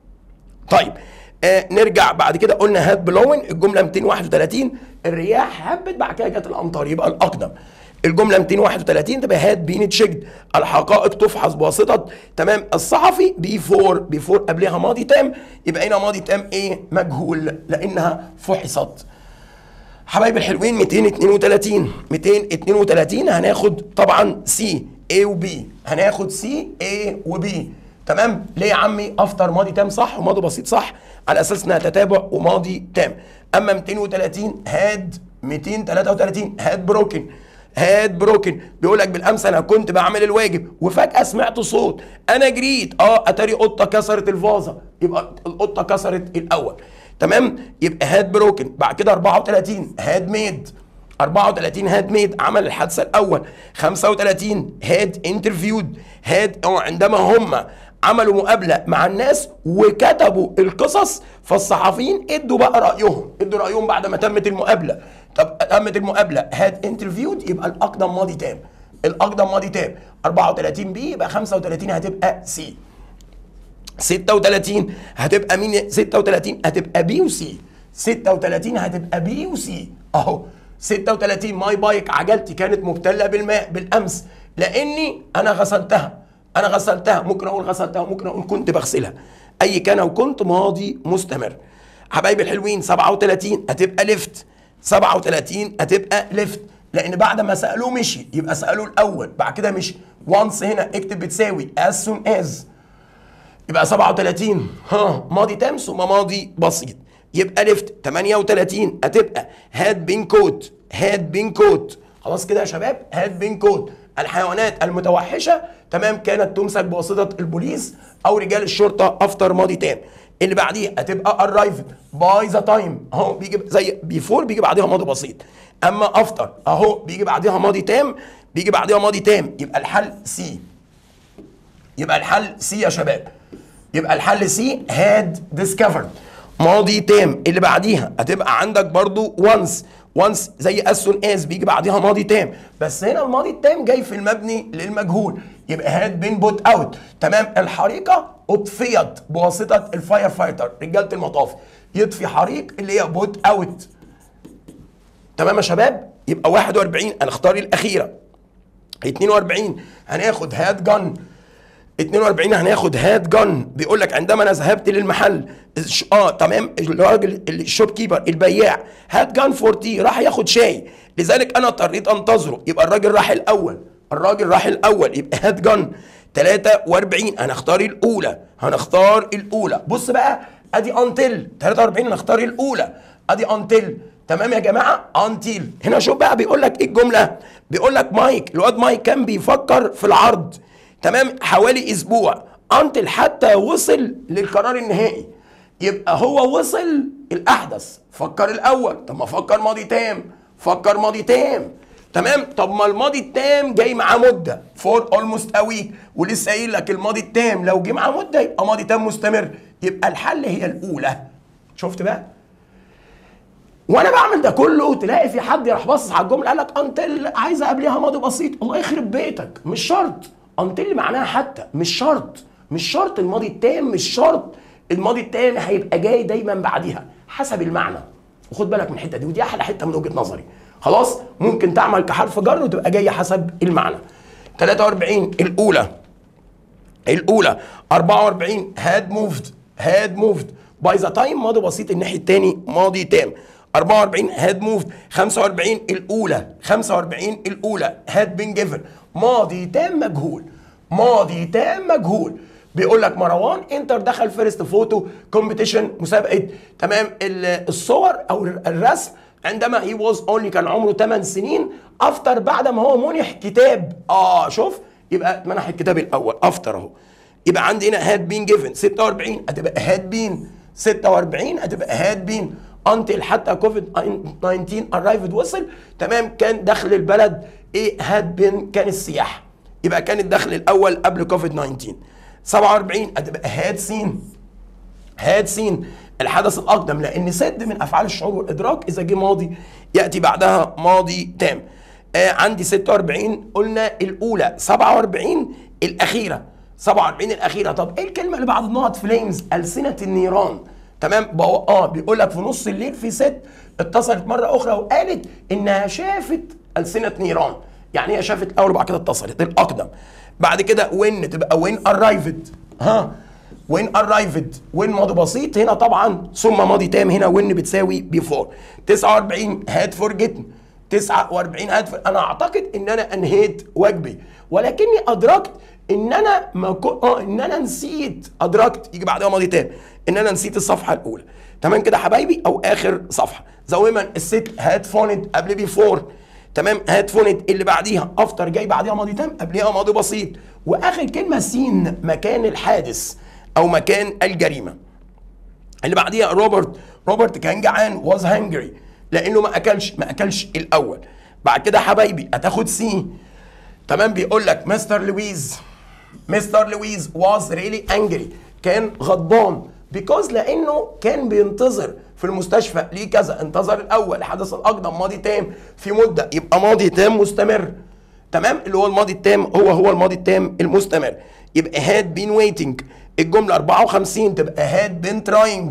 طيب آه نرجع بعد كده قلنا هات بلوين الجمله 231 الرياح هبت بعد كده جت الامطار يبقى الاقدم الجمله 231 تبقى هات بين تشيكد الحقائق تفحص بواسطه تمام الصحفي بيفور بيفور قبلها ماضي تام يبقى هنا ماضي تام ايه مجهول لانها فحصت حبايبي الحلوين 232 232 هناخد طبعا سي A و B هناخد سي A و B تمام ليه يا عمي افتر ماضي تام صح وماضي بسيط صح على اساس انها تتابع وماضي تام اما 230 هاد 233 هاد بروكن هاد بروكن بيقول لك بالامس انا كنت بعمل الواجب وفجاه سمعت صوت انا جريت اه اتاري قطه كسرت الفازه يبقى القطه كسرت الاول تمام يبقى هاد بروكن بعد كده 34 هاد ميد 34 هاد ميد عمل الحادثه الاول 35 هاد انترفيود هاد اه عندما هم عملوا مقابله مع الناس وكتبوا القصص فالصحفيين ادوا بقى رايهم ادوا رايهم بعد ما تمت المقابله طب تمت المقابله هاد انترفيود يبقى الاقدم ماضي تام الاقدم ماضي تام 34 بي يبقى 35 هتبقى سي 36 هتبقى مين 36 هتبقى بي وسي 36 هتبقى بي وسي اهو 36 ماي بايك عجلتي كانت مبتله بالماء بالامس لاني انا غسلتها انا غسلتها ممكن اقول غسلتها ممكن اقول كنت بغسلها اي كان وكنت ماضي مستمر حبايبي الحلوين 37 هتبقى ليفت 37 هتبقى ليفت لان بعد ما سالوه مشي يبقى سالوه الاول بعد كده مشي وانس هنا اكتب بتساوي as soon as يبقى 37 ها ماضي تام ثم ماضي بسيط يبقى ليفت 38 هتبقى هاد بين كوت هاد بين كوت خلاص كده يا شباب هاد بين كوت الحيوانات المتوحشه تمام كانت تمسك بواسطه البوليس او رجال الشرطه افتر ماضي تام اللي بعديها هتبقى ارايفد باي ذا تايم اهو بيجي زي بيفور بيجي بعديها ماضي بسيط اما افتر اهو بيجي بعديها ماضي تام بيجي بعديها ماضي تام يبقى الحل سي يبقى الحل سي يا شباب يبقى الحل سي هاد ديسكفرد ماضي تام اللي بعديها هتبقى عندك برضو وانس وانس زي as soon as بيجي بعديها ماضي تام بس هنا الماضي التام جاي في المبني للمجهول يبقى هاد بين بوت اوت تمام الحريقه اطفيت بواسطه الفاير فايتر رجاله المطاف يطفي حريق اللي هي بوت اوت تمام يا شباب يبقى 41 هنختار الاخيره 42 هناخد هاد جن 42 هناخد هاد جن بيقول لك عندما انا ذهبت للمحل ش- اه تمام الراجل الشوب كيبر البياع هاد جن فور تي راح ياخد شاي لذلك انا اضطريت انتظره يبقى الراجل راح الاول الراجل راح الاول يبقى هاد جن 43 هنختار الاولى هنختار الاولى بص بقى ادي انتل 43 هنختار الاولى ادي انتل تمام يا جماعه انتيل هنا شوف بقى بيقول لك ايه الجمله بيقول لك مايك الواد مايك كان بيفكر في العرض تمام حوالي اسبوع انتل حتى وصل للقرار النهائي يبقى هو وصل الاحدث فكر الاول طب ما فكر ماضي تام فكر ماضي تام تمام طب ما الماضي التام جاي معاه مده فور اولموست ا ويك ولسه قايل لك الماضي التام لو جه معاه مده يبقى ماضي تام مستمر يبقى الحل هي الاولى شفت بقى وانا بعمل ده كله تلاقي في حد راح باصص على الجمله قال لك انتل عايزه قبلها ماضي بسيط الله يخرب بيتك مش شرط انتل معناها حتى مش شرط مش شرط الماضي التام مش شرط الماضي التام هيبقى جاي دايما بعديها حسب المعنى وخد بالك من الحته دي ودي احلى حته من وجهه نظري خلاص ممكن تعمل كحرف جر وتبقى جايه حسب المعنى 43 الاولى الاولى 44 هاد موفد هاد موفد باي ذا تايم ماضي بسيط الناحيه الثاني ماضي تام 44 هاد موفد 45 الاولى 45 الاولى هاد بين جيفن ماضي تام مجهول ماضي تام مجهول بيقول لك مروان انتر دخل فيرست فوتو كومبيتيشن مسابقه تمام ال- الصور او الرسم عندما هي واز اونلي كان عمره 8 سنين افتر بعد ما هو منح كتاب اه شوف يبقى منح الكتاب الاول افتر اهو يبقى عندي هنا هاد بين جيفن 46 هتبقى هاد بين 46 هتبقى هاد بين انتل حتى كوفيد 19 ارايفد وصل تمام كان دخل البلد ايه هاد بين كان السياحه يبقى كان الدخل الاول قبل كوفيد 19 47 هتبقى هاد سين هاد سين الحدث الاقدم لان سد من افعال الشعور والادراك اذا جه ماضي ياتي بعدها ماضي تام آه عندي 46 قلنا الاولى 47 الاخيره 47 الاخيره طب ايه الكلمه اللي بعد النقط فليمز السنه النيران تمام بقى- اه بيقول لك في نص الليل في ست اتصلت مره اخرى وقالت انها شافت السنه نيران يعني هي شافت الاول وبعد كده اتصلت الاقدم بعد كده وين تبقى وين ارايفد ها وين ارايفد وين ماضي بسيط هنا طبعا ثم ماضي تام هنا وين بتساوي بيفور 49 هاد فورجيتن 49 هاد فور انا اعتقد ان انا انهيت واجبي ولكني ادركت ان انا ما كو... اه ان انا نسيت ادركت يجي بعدها ماضي تام ان انا نسيت الصفحه الاولى تمام كده حبايبي او اخر صفحه ذا ويمن الست هاد فونت قبل بيفور تمام هات فونت اللي بعديها افتر جاي بعديها ماضي تام قبلها ماضي بسيط واخر كلمه سين مكان الحادث او مكان الجريمه اللي بعديها روبرت روبرت كان جعان واز هانجري لانه ما اكلش ما اكلش الاول بعد كده حبايبي هتاخد سي تمام بيقول لك مستر لويز مستر لويز واز ريلي انجري كان غضبان بيكوز لانه كان بينتظر في المستشفى ليه كذا انتظر الاول الحدث الاقدم ماضي تام في مده يبقى ماضي تام مستمر تمام اللي هو الماضي التام هو هو الماضي التام المستمر يبقى هاد بين ويتنج الجمله 54 تبقى هاد بين تراينج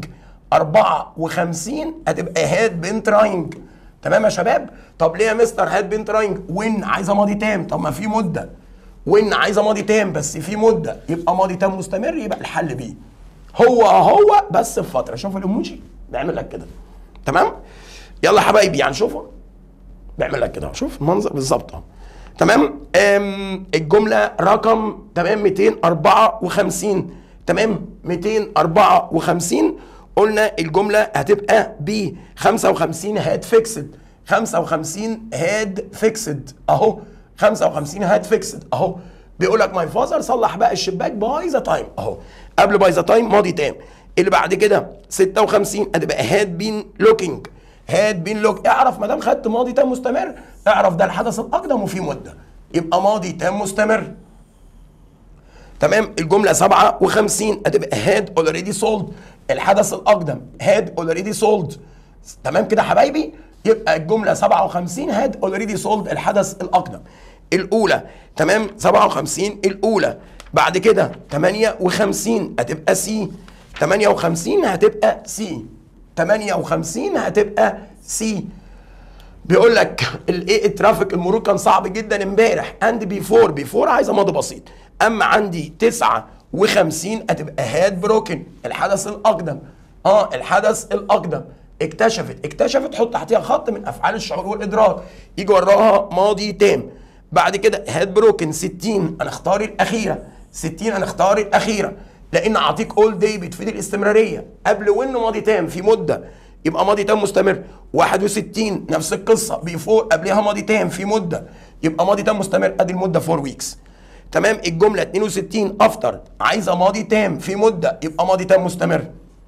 54 هتبقى هاد بين تراينج تمام يا شباب طب ليه يا مستر هاد بين تراينج وين عايزه ماضي تام طب ما في مده وين عايزه ماضي تام بس في مده يبقى ماضي تام مستمر يبقى الحل بيه هو هو بس في فتره شوف الايموجي بيعمل لك كده تمام يلا حبايبي يعني شوفوا بيعمل لك كده شوف المنظر بالظبط اهو تمام أم الجمله رقم تمام 254 تمام 254 قلنا الجمله هتبقى ب 55 هاد فيكسد 55 هاد فيكسد اهو 55 هاد فيكسد اهو بيقول لك ماي فازر صلح بقى الشباك باي ذا تايم اهو قبل باي ذا تايم ماضي تام اللي بعد كده 56 هتبقى هاد بين لوكينج هاد بين لوك اعرف ما دام خدت ماضي تام مستمر اعرف ده الحدث الاقدم وفي مده يبقى ماضي تام مستمر تمام الجمله 57 هتبقى هاد اوريدي سولد الحدث الاقدم had already sold تمام كده يا حبايبي يبقى الجمله 57 had already sold الحدث الاقدم الاولى تمام 57 الاولى بعد كده 58 هتبقى سي 58 هتبقى سي 58 هتبقى سي بيقول لك الايه الترافيك المرور كان صعب جدا امبارح اند بيفور بيفور عايزه ماضي بسيط اما عندي 59 هتبقى هاد بروكن الحدث الاقدم اه الحدث الاقدم اكتشفت اكتشفت حط تحتيها خط من افعال الشعور والادراك يجي وراها ماضي تام بعد كده هاد بروكن 60 انا اختار الاخيره 60 انا اختار الاخيره لان اعطيك اول داي بتفيد الاستمراريه قبل وانه ماضي تام في مده يبقى ماضي تام مستمر 61 نفس القصه بيفور قبلها ماضي تام في مده يبقى ماضي تام مستمر ادي المده 4 ويكس تمام الجمله 62 افتر عايزه ماضي تام في مده يبقى ماضي تام مستمر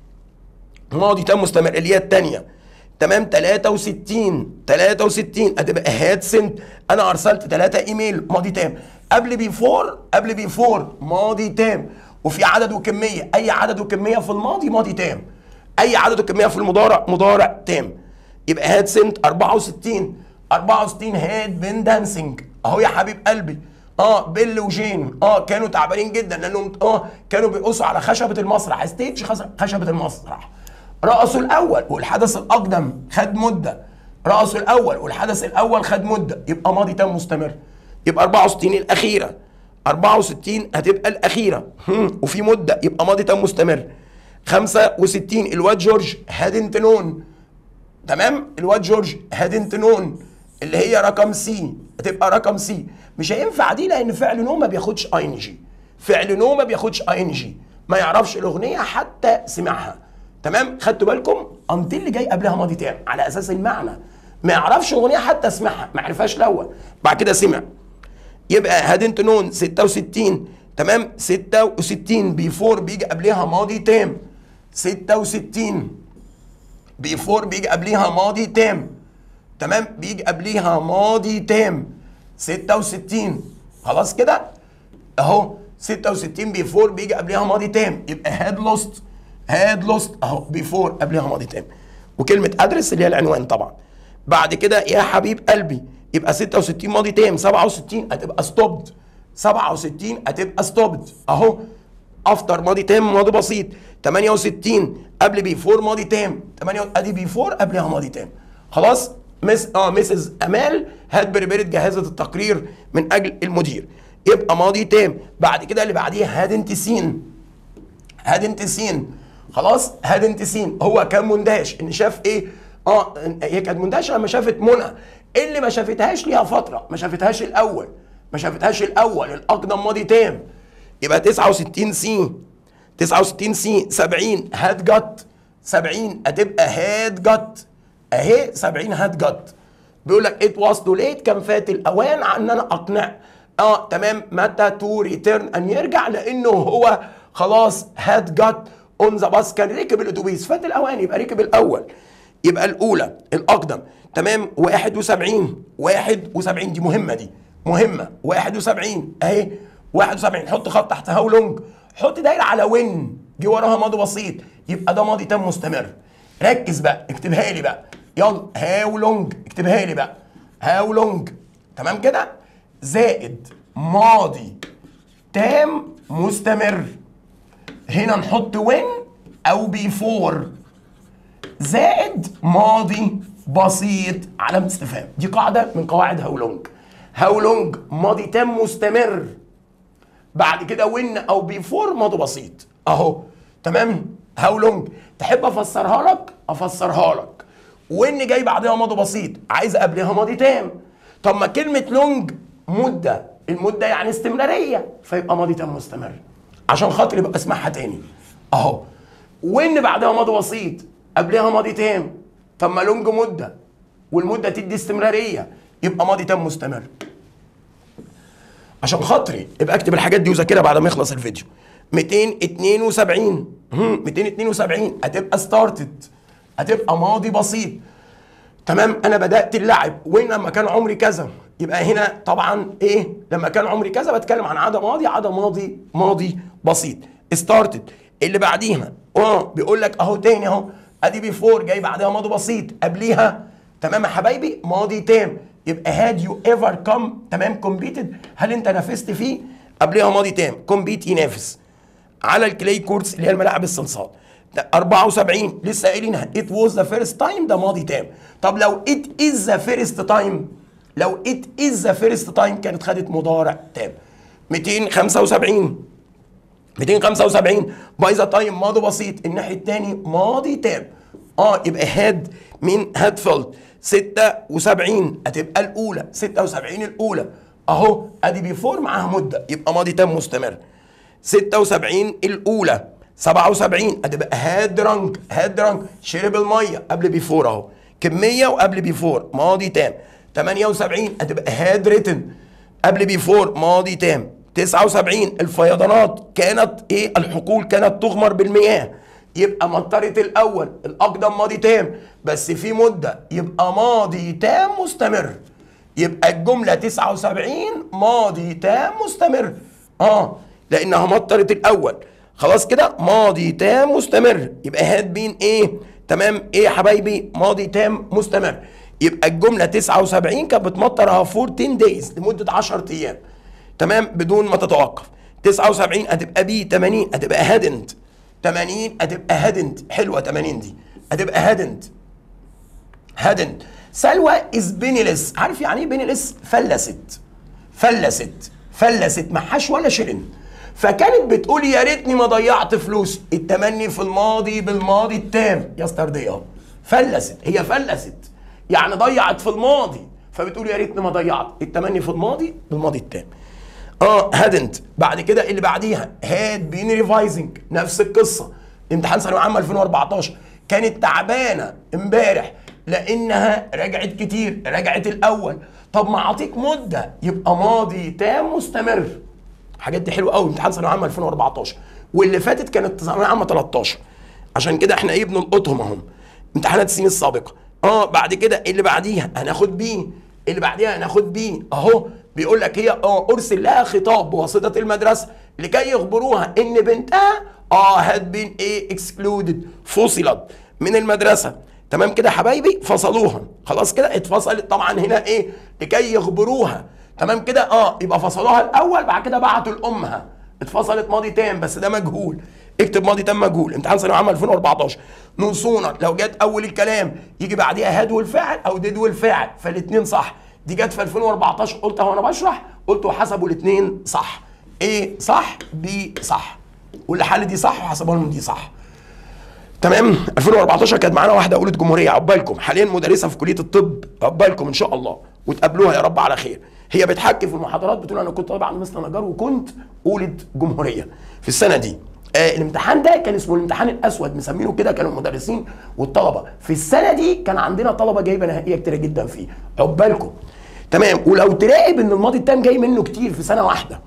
ماضي تام مستمر اللي هي الثانيه تمام 63 63 هتبقى هاد سنت انا ارسلت 3 ايميل ماضي تام قبل بيفور قبل بيفور ماضي تام وفي عدد وكميه اي عدد وكميه في الماضي ماضي تام اي عدد وكميه في المضارع مضارع تام يبقى هاد سنت 64 64 هاد بين دانسينج اهو يا حبيب قلبي اه بيل وجين اه كانوا تعبانين جدا لانهم اه كانوا بيقصوا على خشبه المسرح ستيج خشبه المسرح رقصوا الاول والحدث الاقدم خد مده رقصوا الاول والحدث الاول خد مده يبقى ماضي تام مستمر يبقى 64 الاخيره 64 هتبقى الاخيره وفي مده يبقى ماضي تام مستمر 65 الواد جورج هادنت نون تمام الواد جورج هادنت نون اللي هي رقم سي هتبقى رقم سي مش هينفع دي لان فعل نو ما بياخدش اي ان جي فعل نو ما بياخدش اي ان جي ما يعرفش الاغنيه حتى سمعها تمام خدتوا بالكم انت اللي جاي قبلها ماضي تام على اساس المعنى ما يعرفش اغنيه حتى سمعها ما عرفهاش الاول بعد كده سمع يبقى هادنت نون 66 تمام 66 بيفور بيجي قبلها ماضي تام 66 بيفور بيجي قبلها ماضي تام تمام بيجي قبليها ماضي تام 66 خلاص كده اهو 66 بيفور بيجي قبلها ماضي تام يبقى هاد لوست هاد لوست اهو بيفور قبلها ماضي تام وكلمه ادرس اللي هي العنوان طبعا بعد كده يا حبيب قلبي يبقى 66 ماضي تام 67 هتبقى ستوبد 67 هتبقى ستوبد اهو افتر ماضي تام ماضي بسيط 68 قبل بيفور ماضي تام 8 ادي بيفور قبلها ماضي تام خلاص مس اه مسز امال هاد بريبيرت جهازه التقرير من اجل المدير يبقى ماضي تام بعد كده اللي بعديها هاد انت سين هاد انت سين خلاص هاد انت سين هو كان مندهش ان شاف ايه اه هي كانت مندهشه لما شافت منى اللي ما شافتهاش ليها فتره ما شافتهاش الاول ما شافتهاش الاول الاقدم ماضي تام يبقى 69 سي 69 سي 70 هاد جت 70 هتبقى هاد جت اهي 70 هاد جت بيقول لك ات واز تو ليت كان فات الاوان عن ان انا اقنع اه تمام متى تو ريتيرن ان يرجع لانه هو خلاص هاد جت اون ذا باص كان ركب الاتوبيس فات الاوان يبقى ركب الاول يبقى الاولى الاقدم تمام 71 71 دي مهمه دي مهمه 71 اهي 71 حط خط تحت هاو لونج حط دايره على وين جه وراها ماضي بسيط يبقى ده ماضي تام مستمر ركز بقى اكتبها لي بقى يلا هاو لونج اكتبها لي بقى هاو لونج تمام كده زائد ماضي تام مستمر هنا نحط وين او بيفور زائد ماضي بسيط علامة استفهام دي قاعدة من قواعد هاو لونج هاو لونج ماضي تام مستمر بعد كده وين او بيفور ماضي بسيط اهو تمام هاو لونج تحب افسرها لك افسرها لك وان جاي بعدها ماضي بسيط عايز قبلها ماضي تام طب ما كلمه لونج مده المده يعني استمراريه فيبقى ماضي تام مستمر عشان خاطر يبقى اسمعها تاني اهو وان بعدها ماضي بسيط قبلها ماضي تام طب ما لونج مده والمده تدي استمراريه يبقى ماضي تام مستمر عشان خاطري يبقى اكتب الحاجات دي وذاكرها بعد ما يخلص الفيديو 272 هم 272 هتبقى ستارتد هتبقى ماضي بسيط تمام انا بدات اللعب وين لما كان عمري كذا يبقى هنا طبعا ايه لما كان عمري كذا بتكلم عن عاده ماضي عاده ماضي ماضي بسيط ستارتد اللي بعديها اه بيقول لك اهو تاني اهو ادي بيفور جاي بعدها ماضي بسيط قبليها تمام يا حبايبي ماضي تام يبقى هاد يو ايفر كم تمام كومبيتد هل انت نافست فيه قبلها ماضي تام كومبيت ينافس على الكلاي كورتس اللي هي الملاعب الصلصال ده 74 لسه قايلينها ات واز ذا فيرست تايم ده ماضي تام طب لو ات از ذا فيرست تايم لو ات از ذا فيرست تايم كانت خدت مضارع تام 275 275 باي ذا تايم ماضي بسيط الناحيه الثاني ماضي تام اه يبقى هاد من هادفيلد 76 هتبقى الاولى 76 الاولى اهو ادي بيفور معاها مده يبقى ماضي تام مستمر 76 الاولى 77 هتبقى هاد درانك هاد درانك شرب الميه قبل بيفور اهو كميه وقبل بيفور ماضي تام 78 هتبقى هاد ريتن قبل بيفور ماضي تام 79 الفيضانات كانت ايه الحقول كانت تغمر بالمياه يبقى مطرت الاول الاقدم ماضي تام بس في مده يبقى ماضي تام مستمر يبقى الجمله 79 ماضي تام مستمر اه لانها مطرت الاول خلاص كده ماضي تام مستمر يبقى هاد بين ايه تمام ايه يا حبايبي ماضي تام مستمر يبقى الجمله 79 كانت بتمطر 14 دايز لمده 10 ايام تمام بدون ما تتوقف 79 هتبقى بي 80 هتبقى هادنت 80 هتبقى هادنت حلوه 80 دي هتبقى هادنت هادنت سلوى از بينيلس عارف يعني ايه بينيلس فلست فلست فلست معهاش ولا شلن فكانت بتقول يا ريتني ما ضيعت فلوس التمني في الماضي بالماضي التام يستردي اهو فلست هي فلست يعني ضيعت في الماضي فبتقول يا ريتني ما ضيعت التمني في الماضي بالماضي التام اه هادنت بعد كده اللي بعديها هاد بين ريفايزنج نفس القصه امتحان ثانويه عامه 2014 كانت تعبانه امبارح لانها رجعت كتير رجعت الاول طب ما اعطيك مده يبقى ماضي تام مستمر الحاجات دي حلوه قوي امتحان ثانويه عامه 2014 واللي فاتت كانت ثانويه عامه 13 عشان كده احنا ايه بنلقطهم اهم امتحانات السنين السابقه اه بعد كده اللي بعديها هناخد بي اللي بعديها هناخد بي اهو بيقول لك هي اه ارسل لها خطاب بواسطه المدرسه لكي يخبروها ان بنتها اه هاد بين ايه اكسكلودد فصلت من المدرسه تمام كده يا حبايبي فصلوها خلاص كده اتفصلت طبعا هنا ايه لكي يخبروها تمام كده اه يبقى فصلوها الاول بعد كده بعتوا لامها اتفصلت ماضي تام بس ده مجهول اكتب ماضي تام مجهول امتحان ثانويه عامه 2014 نصونا لو جت اول الكلام يجي بعديها هاد والفاعل او ديد والفاعل فالاثنين صح دي جت في 2014 قلت اهو انا بشرح قلت وحسبوا الاثنين صح ايه صح بي صح واللي حل دي صح وحسبوا لهم دي صح تمام 2014 كانت معانا واحده اولى جمهوريه عقبالكم حاليا مدرسه في كليه الطب عقبالكم ان شاء الله وتقابلوها يا رب على خير هي بتحكي في المحاضرات بتقول انا كنت طالبه عند مستر نجار وكنت اولد جمهوريه في السنه دي آه الامتحان ده كان اسمه الامتحان الاسود مسمينه كده كانوا المدرسين والطلبه في السنه دي كان عندنا طلبه جايبه نهائيه كتيره جدا فيه عقبالكم تمام ولو تراقب ان الماضي التام جاي منه كتير في سنه واحده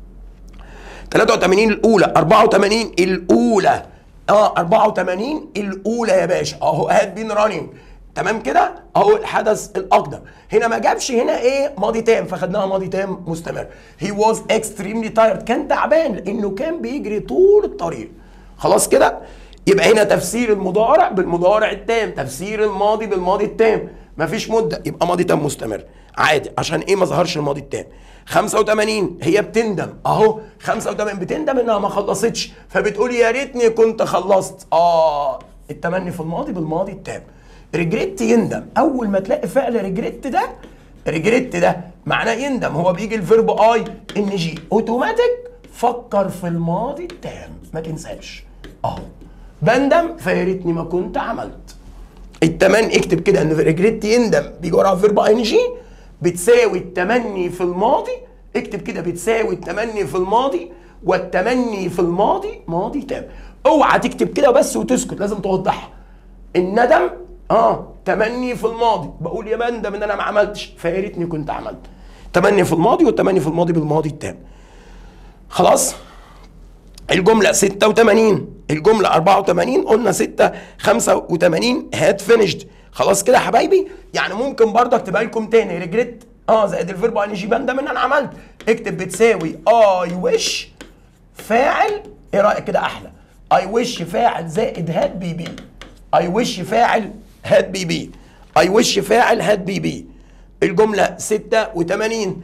83 الاولى 84 الاولى اه 84 الاولى يا باشا اهو هاد بين رانينج تمام كده اهو الحدث الاقدم هنا ما جابش هنا ايه ماضي تام فخدناها ماضي تام مستمر هي واز اكستريملي تايرد كان تعبان لانه كان بيجري طول الطريق خلاص كده يبقى هنا تفسير المضارع بالمضارع التام تفسير الماضي بالماضي التام مفيش مده يبقى ماضي تام مستمر عادي عشان ايه ما ظهرش الماضي التام 85 هي بتندم اهو 85 بتندم انها ما خلصتش فبتقول يا ريتني كنت خلصت اه التمني في الماضي بالماضي التام ريجريت يندم اول ما تلاقي فعل ريجريت ده ريجريت ده معناه يندم هو بيجي الفيرب اي ان جي اوتوماتيك فكر في الماضي التام ما تنساش اهو بندم فيا ريتني ما كنت عملت التمن اكتب كده ان ريجريت يندم بيجي وراها فيرب اي ان جي بتساوي التمني في الماضي اكتب كده بتساوي التمني في الماضي والتمني في الماضي ماضي تام اوعى تكتب كده بس وتسكت لازم توضحها الندم اه تمني في الماضي بقول يا بندم ان انا ما عملتش فيا ريتني كنت عملت تمني في الماضي والتمني في الماضي بالماضي التام خلاص الجملة 86 الجملة 84 قلنا 6 85 هات فينيشد خلاص كده يا حبايبي يعني ممكن برضه اكتبها لكم تاني ريجريت اه زائد الفيرب ان جي بندم ان انا عملت اكتب بتساوي اي وش فاعل ايه رايك كده احلى اي وش فاعل زائد هات بي بي اي وش فاعل هات بي بي اي وش فاعل هات بي بي الجمله 86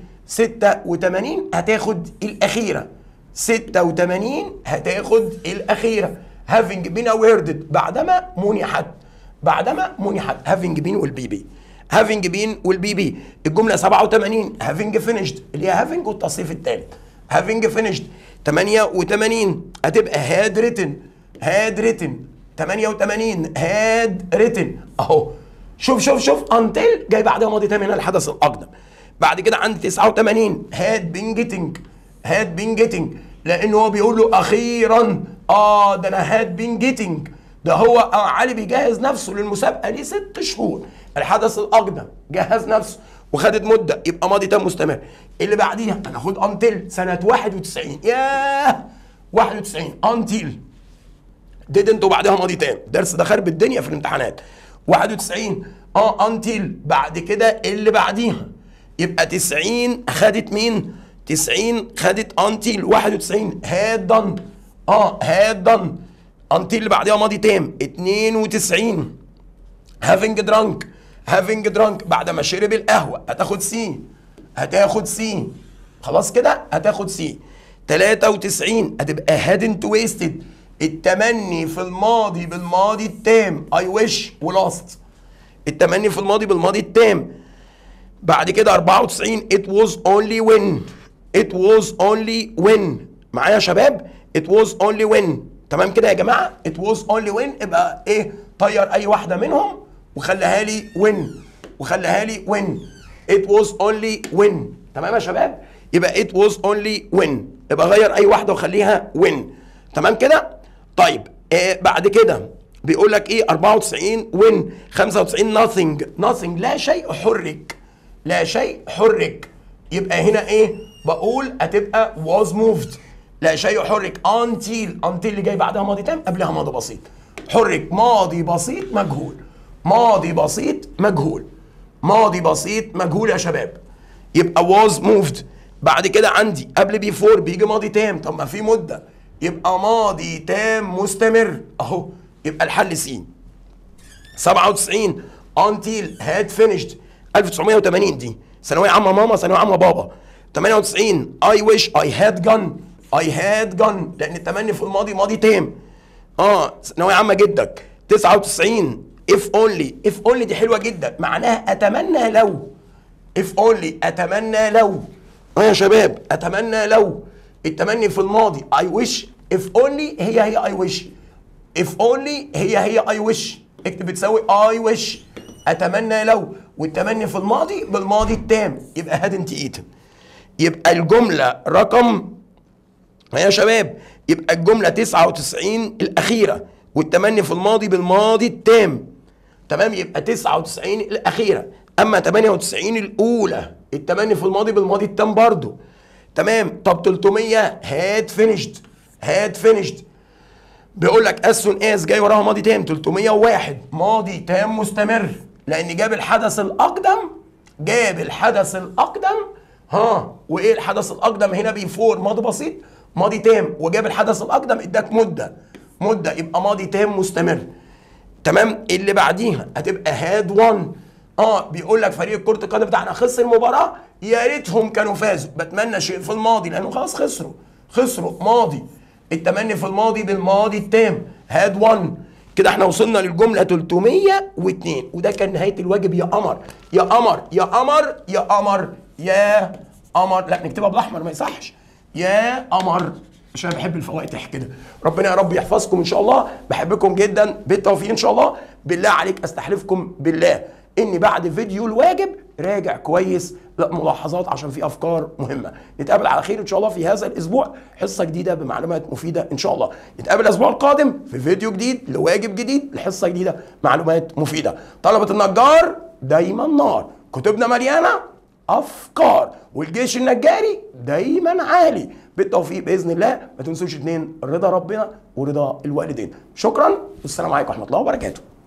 86 هتاخد الاخيره 86 هتاخد الاخيره having been awarded بعدما منحت بعدما منحت having been والبي بي having been والبي بي الجمله 87 having finished اللي هي having والتصريف الثالث having finished 88 هتبقى had written had written 88 had written اهو شوف شوف شوف until جاي بعدها ماضي تام هنا الحدث الاقدم بعد كده عندي 89 had been getting had been getting لان هو بيقول له اخيرا اه ده انا had been getting ده هو آه علي بيجهز نفسه للمسابقه ليه ست شهور الحدث الاقدم جهز نفسه وخدت مده يبقى ماضي تام مستمر اللي بعديها هناخد انتل سنه 91 ياه 91 انتل didn't وبعدها ماضي تام درس ده خرب الدنيا في الامتحانات 91 اه انتل بعد كده اللي بعديها يبقى 90 خدت مين 90 خدت انتل 91 هاد دن اه هاد دن انتل اللي بعديها ماضي تام 92 having drunk having drunk بعد ما شرب القهوه هتاخد سي هتاخد سي خلاص كده هتاخد سي 93 هتبقى hadn't wasted التمني في الماضي بالماضي التام I wish ولاست التمني في الماضي بالماضي التام بعد كده 94 it was only when it was only when معايا يا شباب it was only when تمام كده يا جماعه it was only when ابقى ايه طير اي واحده منهم وخليها لي when وخليها لي when it was only when تمام يا شباب يبقى it was only when يبقى غير اي واحده وخليها when تمام كده طيب آه بعد كده بيقول لك ايه 94 when 95 nothing nothing لا شيء حرك لا شيء حرك يبقى هنا ايه بقول هتبقى was moved لا شيء حرك until until اللي جاي بعدها ماضي تام قبلها ماضي بسيط حرك ماضي بسيط مجهول ماضي بسيط مجهول ماضي بسيط مجهول يا شباب يبقى was moved بعد كده عندي قبل بيفور بيجي ماضي تام طب ما في مده يبقى ماضي تام مستمر اهو يبقى الحل سي 97 until had finished 1980 دي ثانويه عامه ماما ثانويه عامه بابا 98 I wish I had gone I had gone لان التمني في الماضي ماضي تام اه ثانويه عامه جدك 99 if only if only دي حلوه جدا معناها اتمنى لو if only اتمنى لو اه يا شباب اتمنى لو التمني في الماضي I wish if only هي هي I wish if only هي هي I wish اكتب بتساوي I wish اتمنى لو والتمني في الماضي بالماضي التام يبقى hadn't eaten يبقى الجملة رقم يا شباب يبقى الجملة 99 الأخيرة والتمني في الماضي بالماضي التام تمام يبقى 99 الأخيرة أما 98 الأولى التمني في الماضي بالماضي التام برضو تمام طب 300 هاد فينيشد هاد فينيشد بيقول لك as soon as جاي وراها ماضي تام 301 ماضي تام مستمر لأن جاب الحدث الأقدم جاب الحدث الأقدم ها وايه الحدث الاقدم هنا بيفور ماضي بسيط ماضي تام وجاب الحدث الاقدم اداك مده مده يبقى ماضي تام مستمر تمام اللي بعديها هتبقى هاد 1 اه بيقول لك فريق كره القدم بتاعنا خسر المباراه يا ريتهم كانوا فازوا بتمنى شيء في الماضي لانه خلاص خسروا خسروا ماضي التمني في الماضي بالماضي التام هاد 1 كده احنا وصلنا للجمله 302 وده كان نهايه الواجب يا قمر يا قمر يا قمر يا قمر يا قمر لا نكتبها بالاحمر ما يصحش يا قمر عشان أنا بحب الفواتح كده ربنا يا رب يحفظكم ان شاء الله بحبكم جدا بالتوفيق ان شاء الله بالله عليك استحلفكم بالله اني بعد فيديو الواجب راجع كويس لا ملاحظات عشان في افكار مهمه نتقابل على خير ان شاء الله في هذا الاسبوع حصه جديده بمعلومات مفيده ان شاء الله نتقابل الاسبوع القادم في فيديو جديد لواجب جديد لحصه جديده معلومات مفيده طلبه النجار دايما نار كتبنا مليانه افكار والجيش النجاري دايما عالي بالتوفيق باذن الله ما تنسوش اتنين رضا ربنا ورضا الوالدين شكرا والسلام عليكم ورحمه الله وبركاته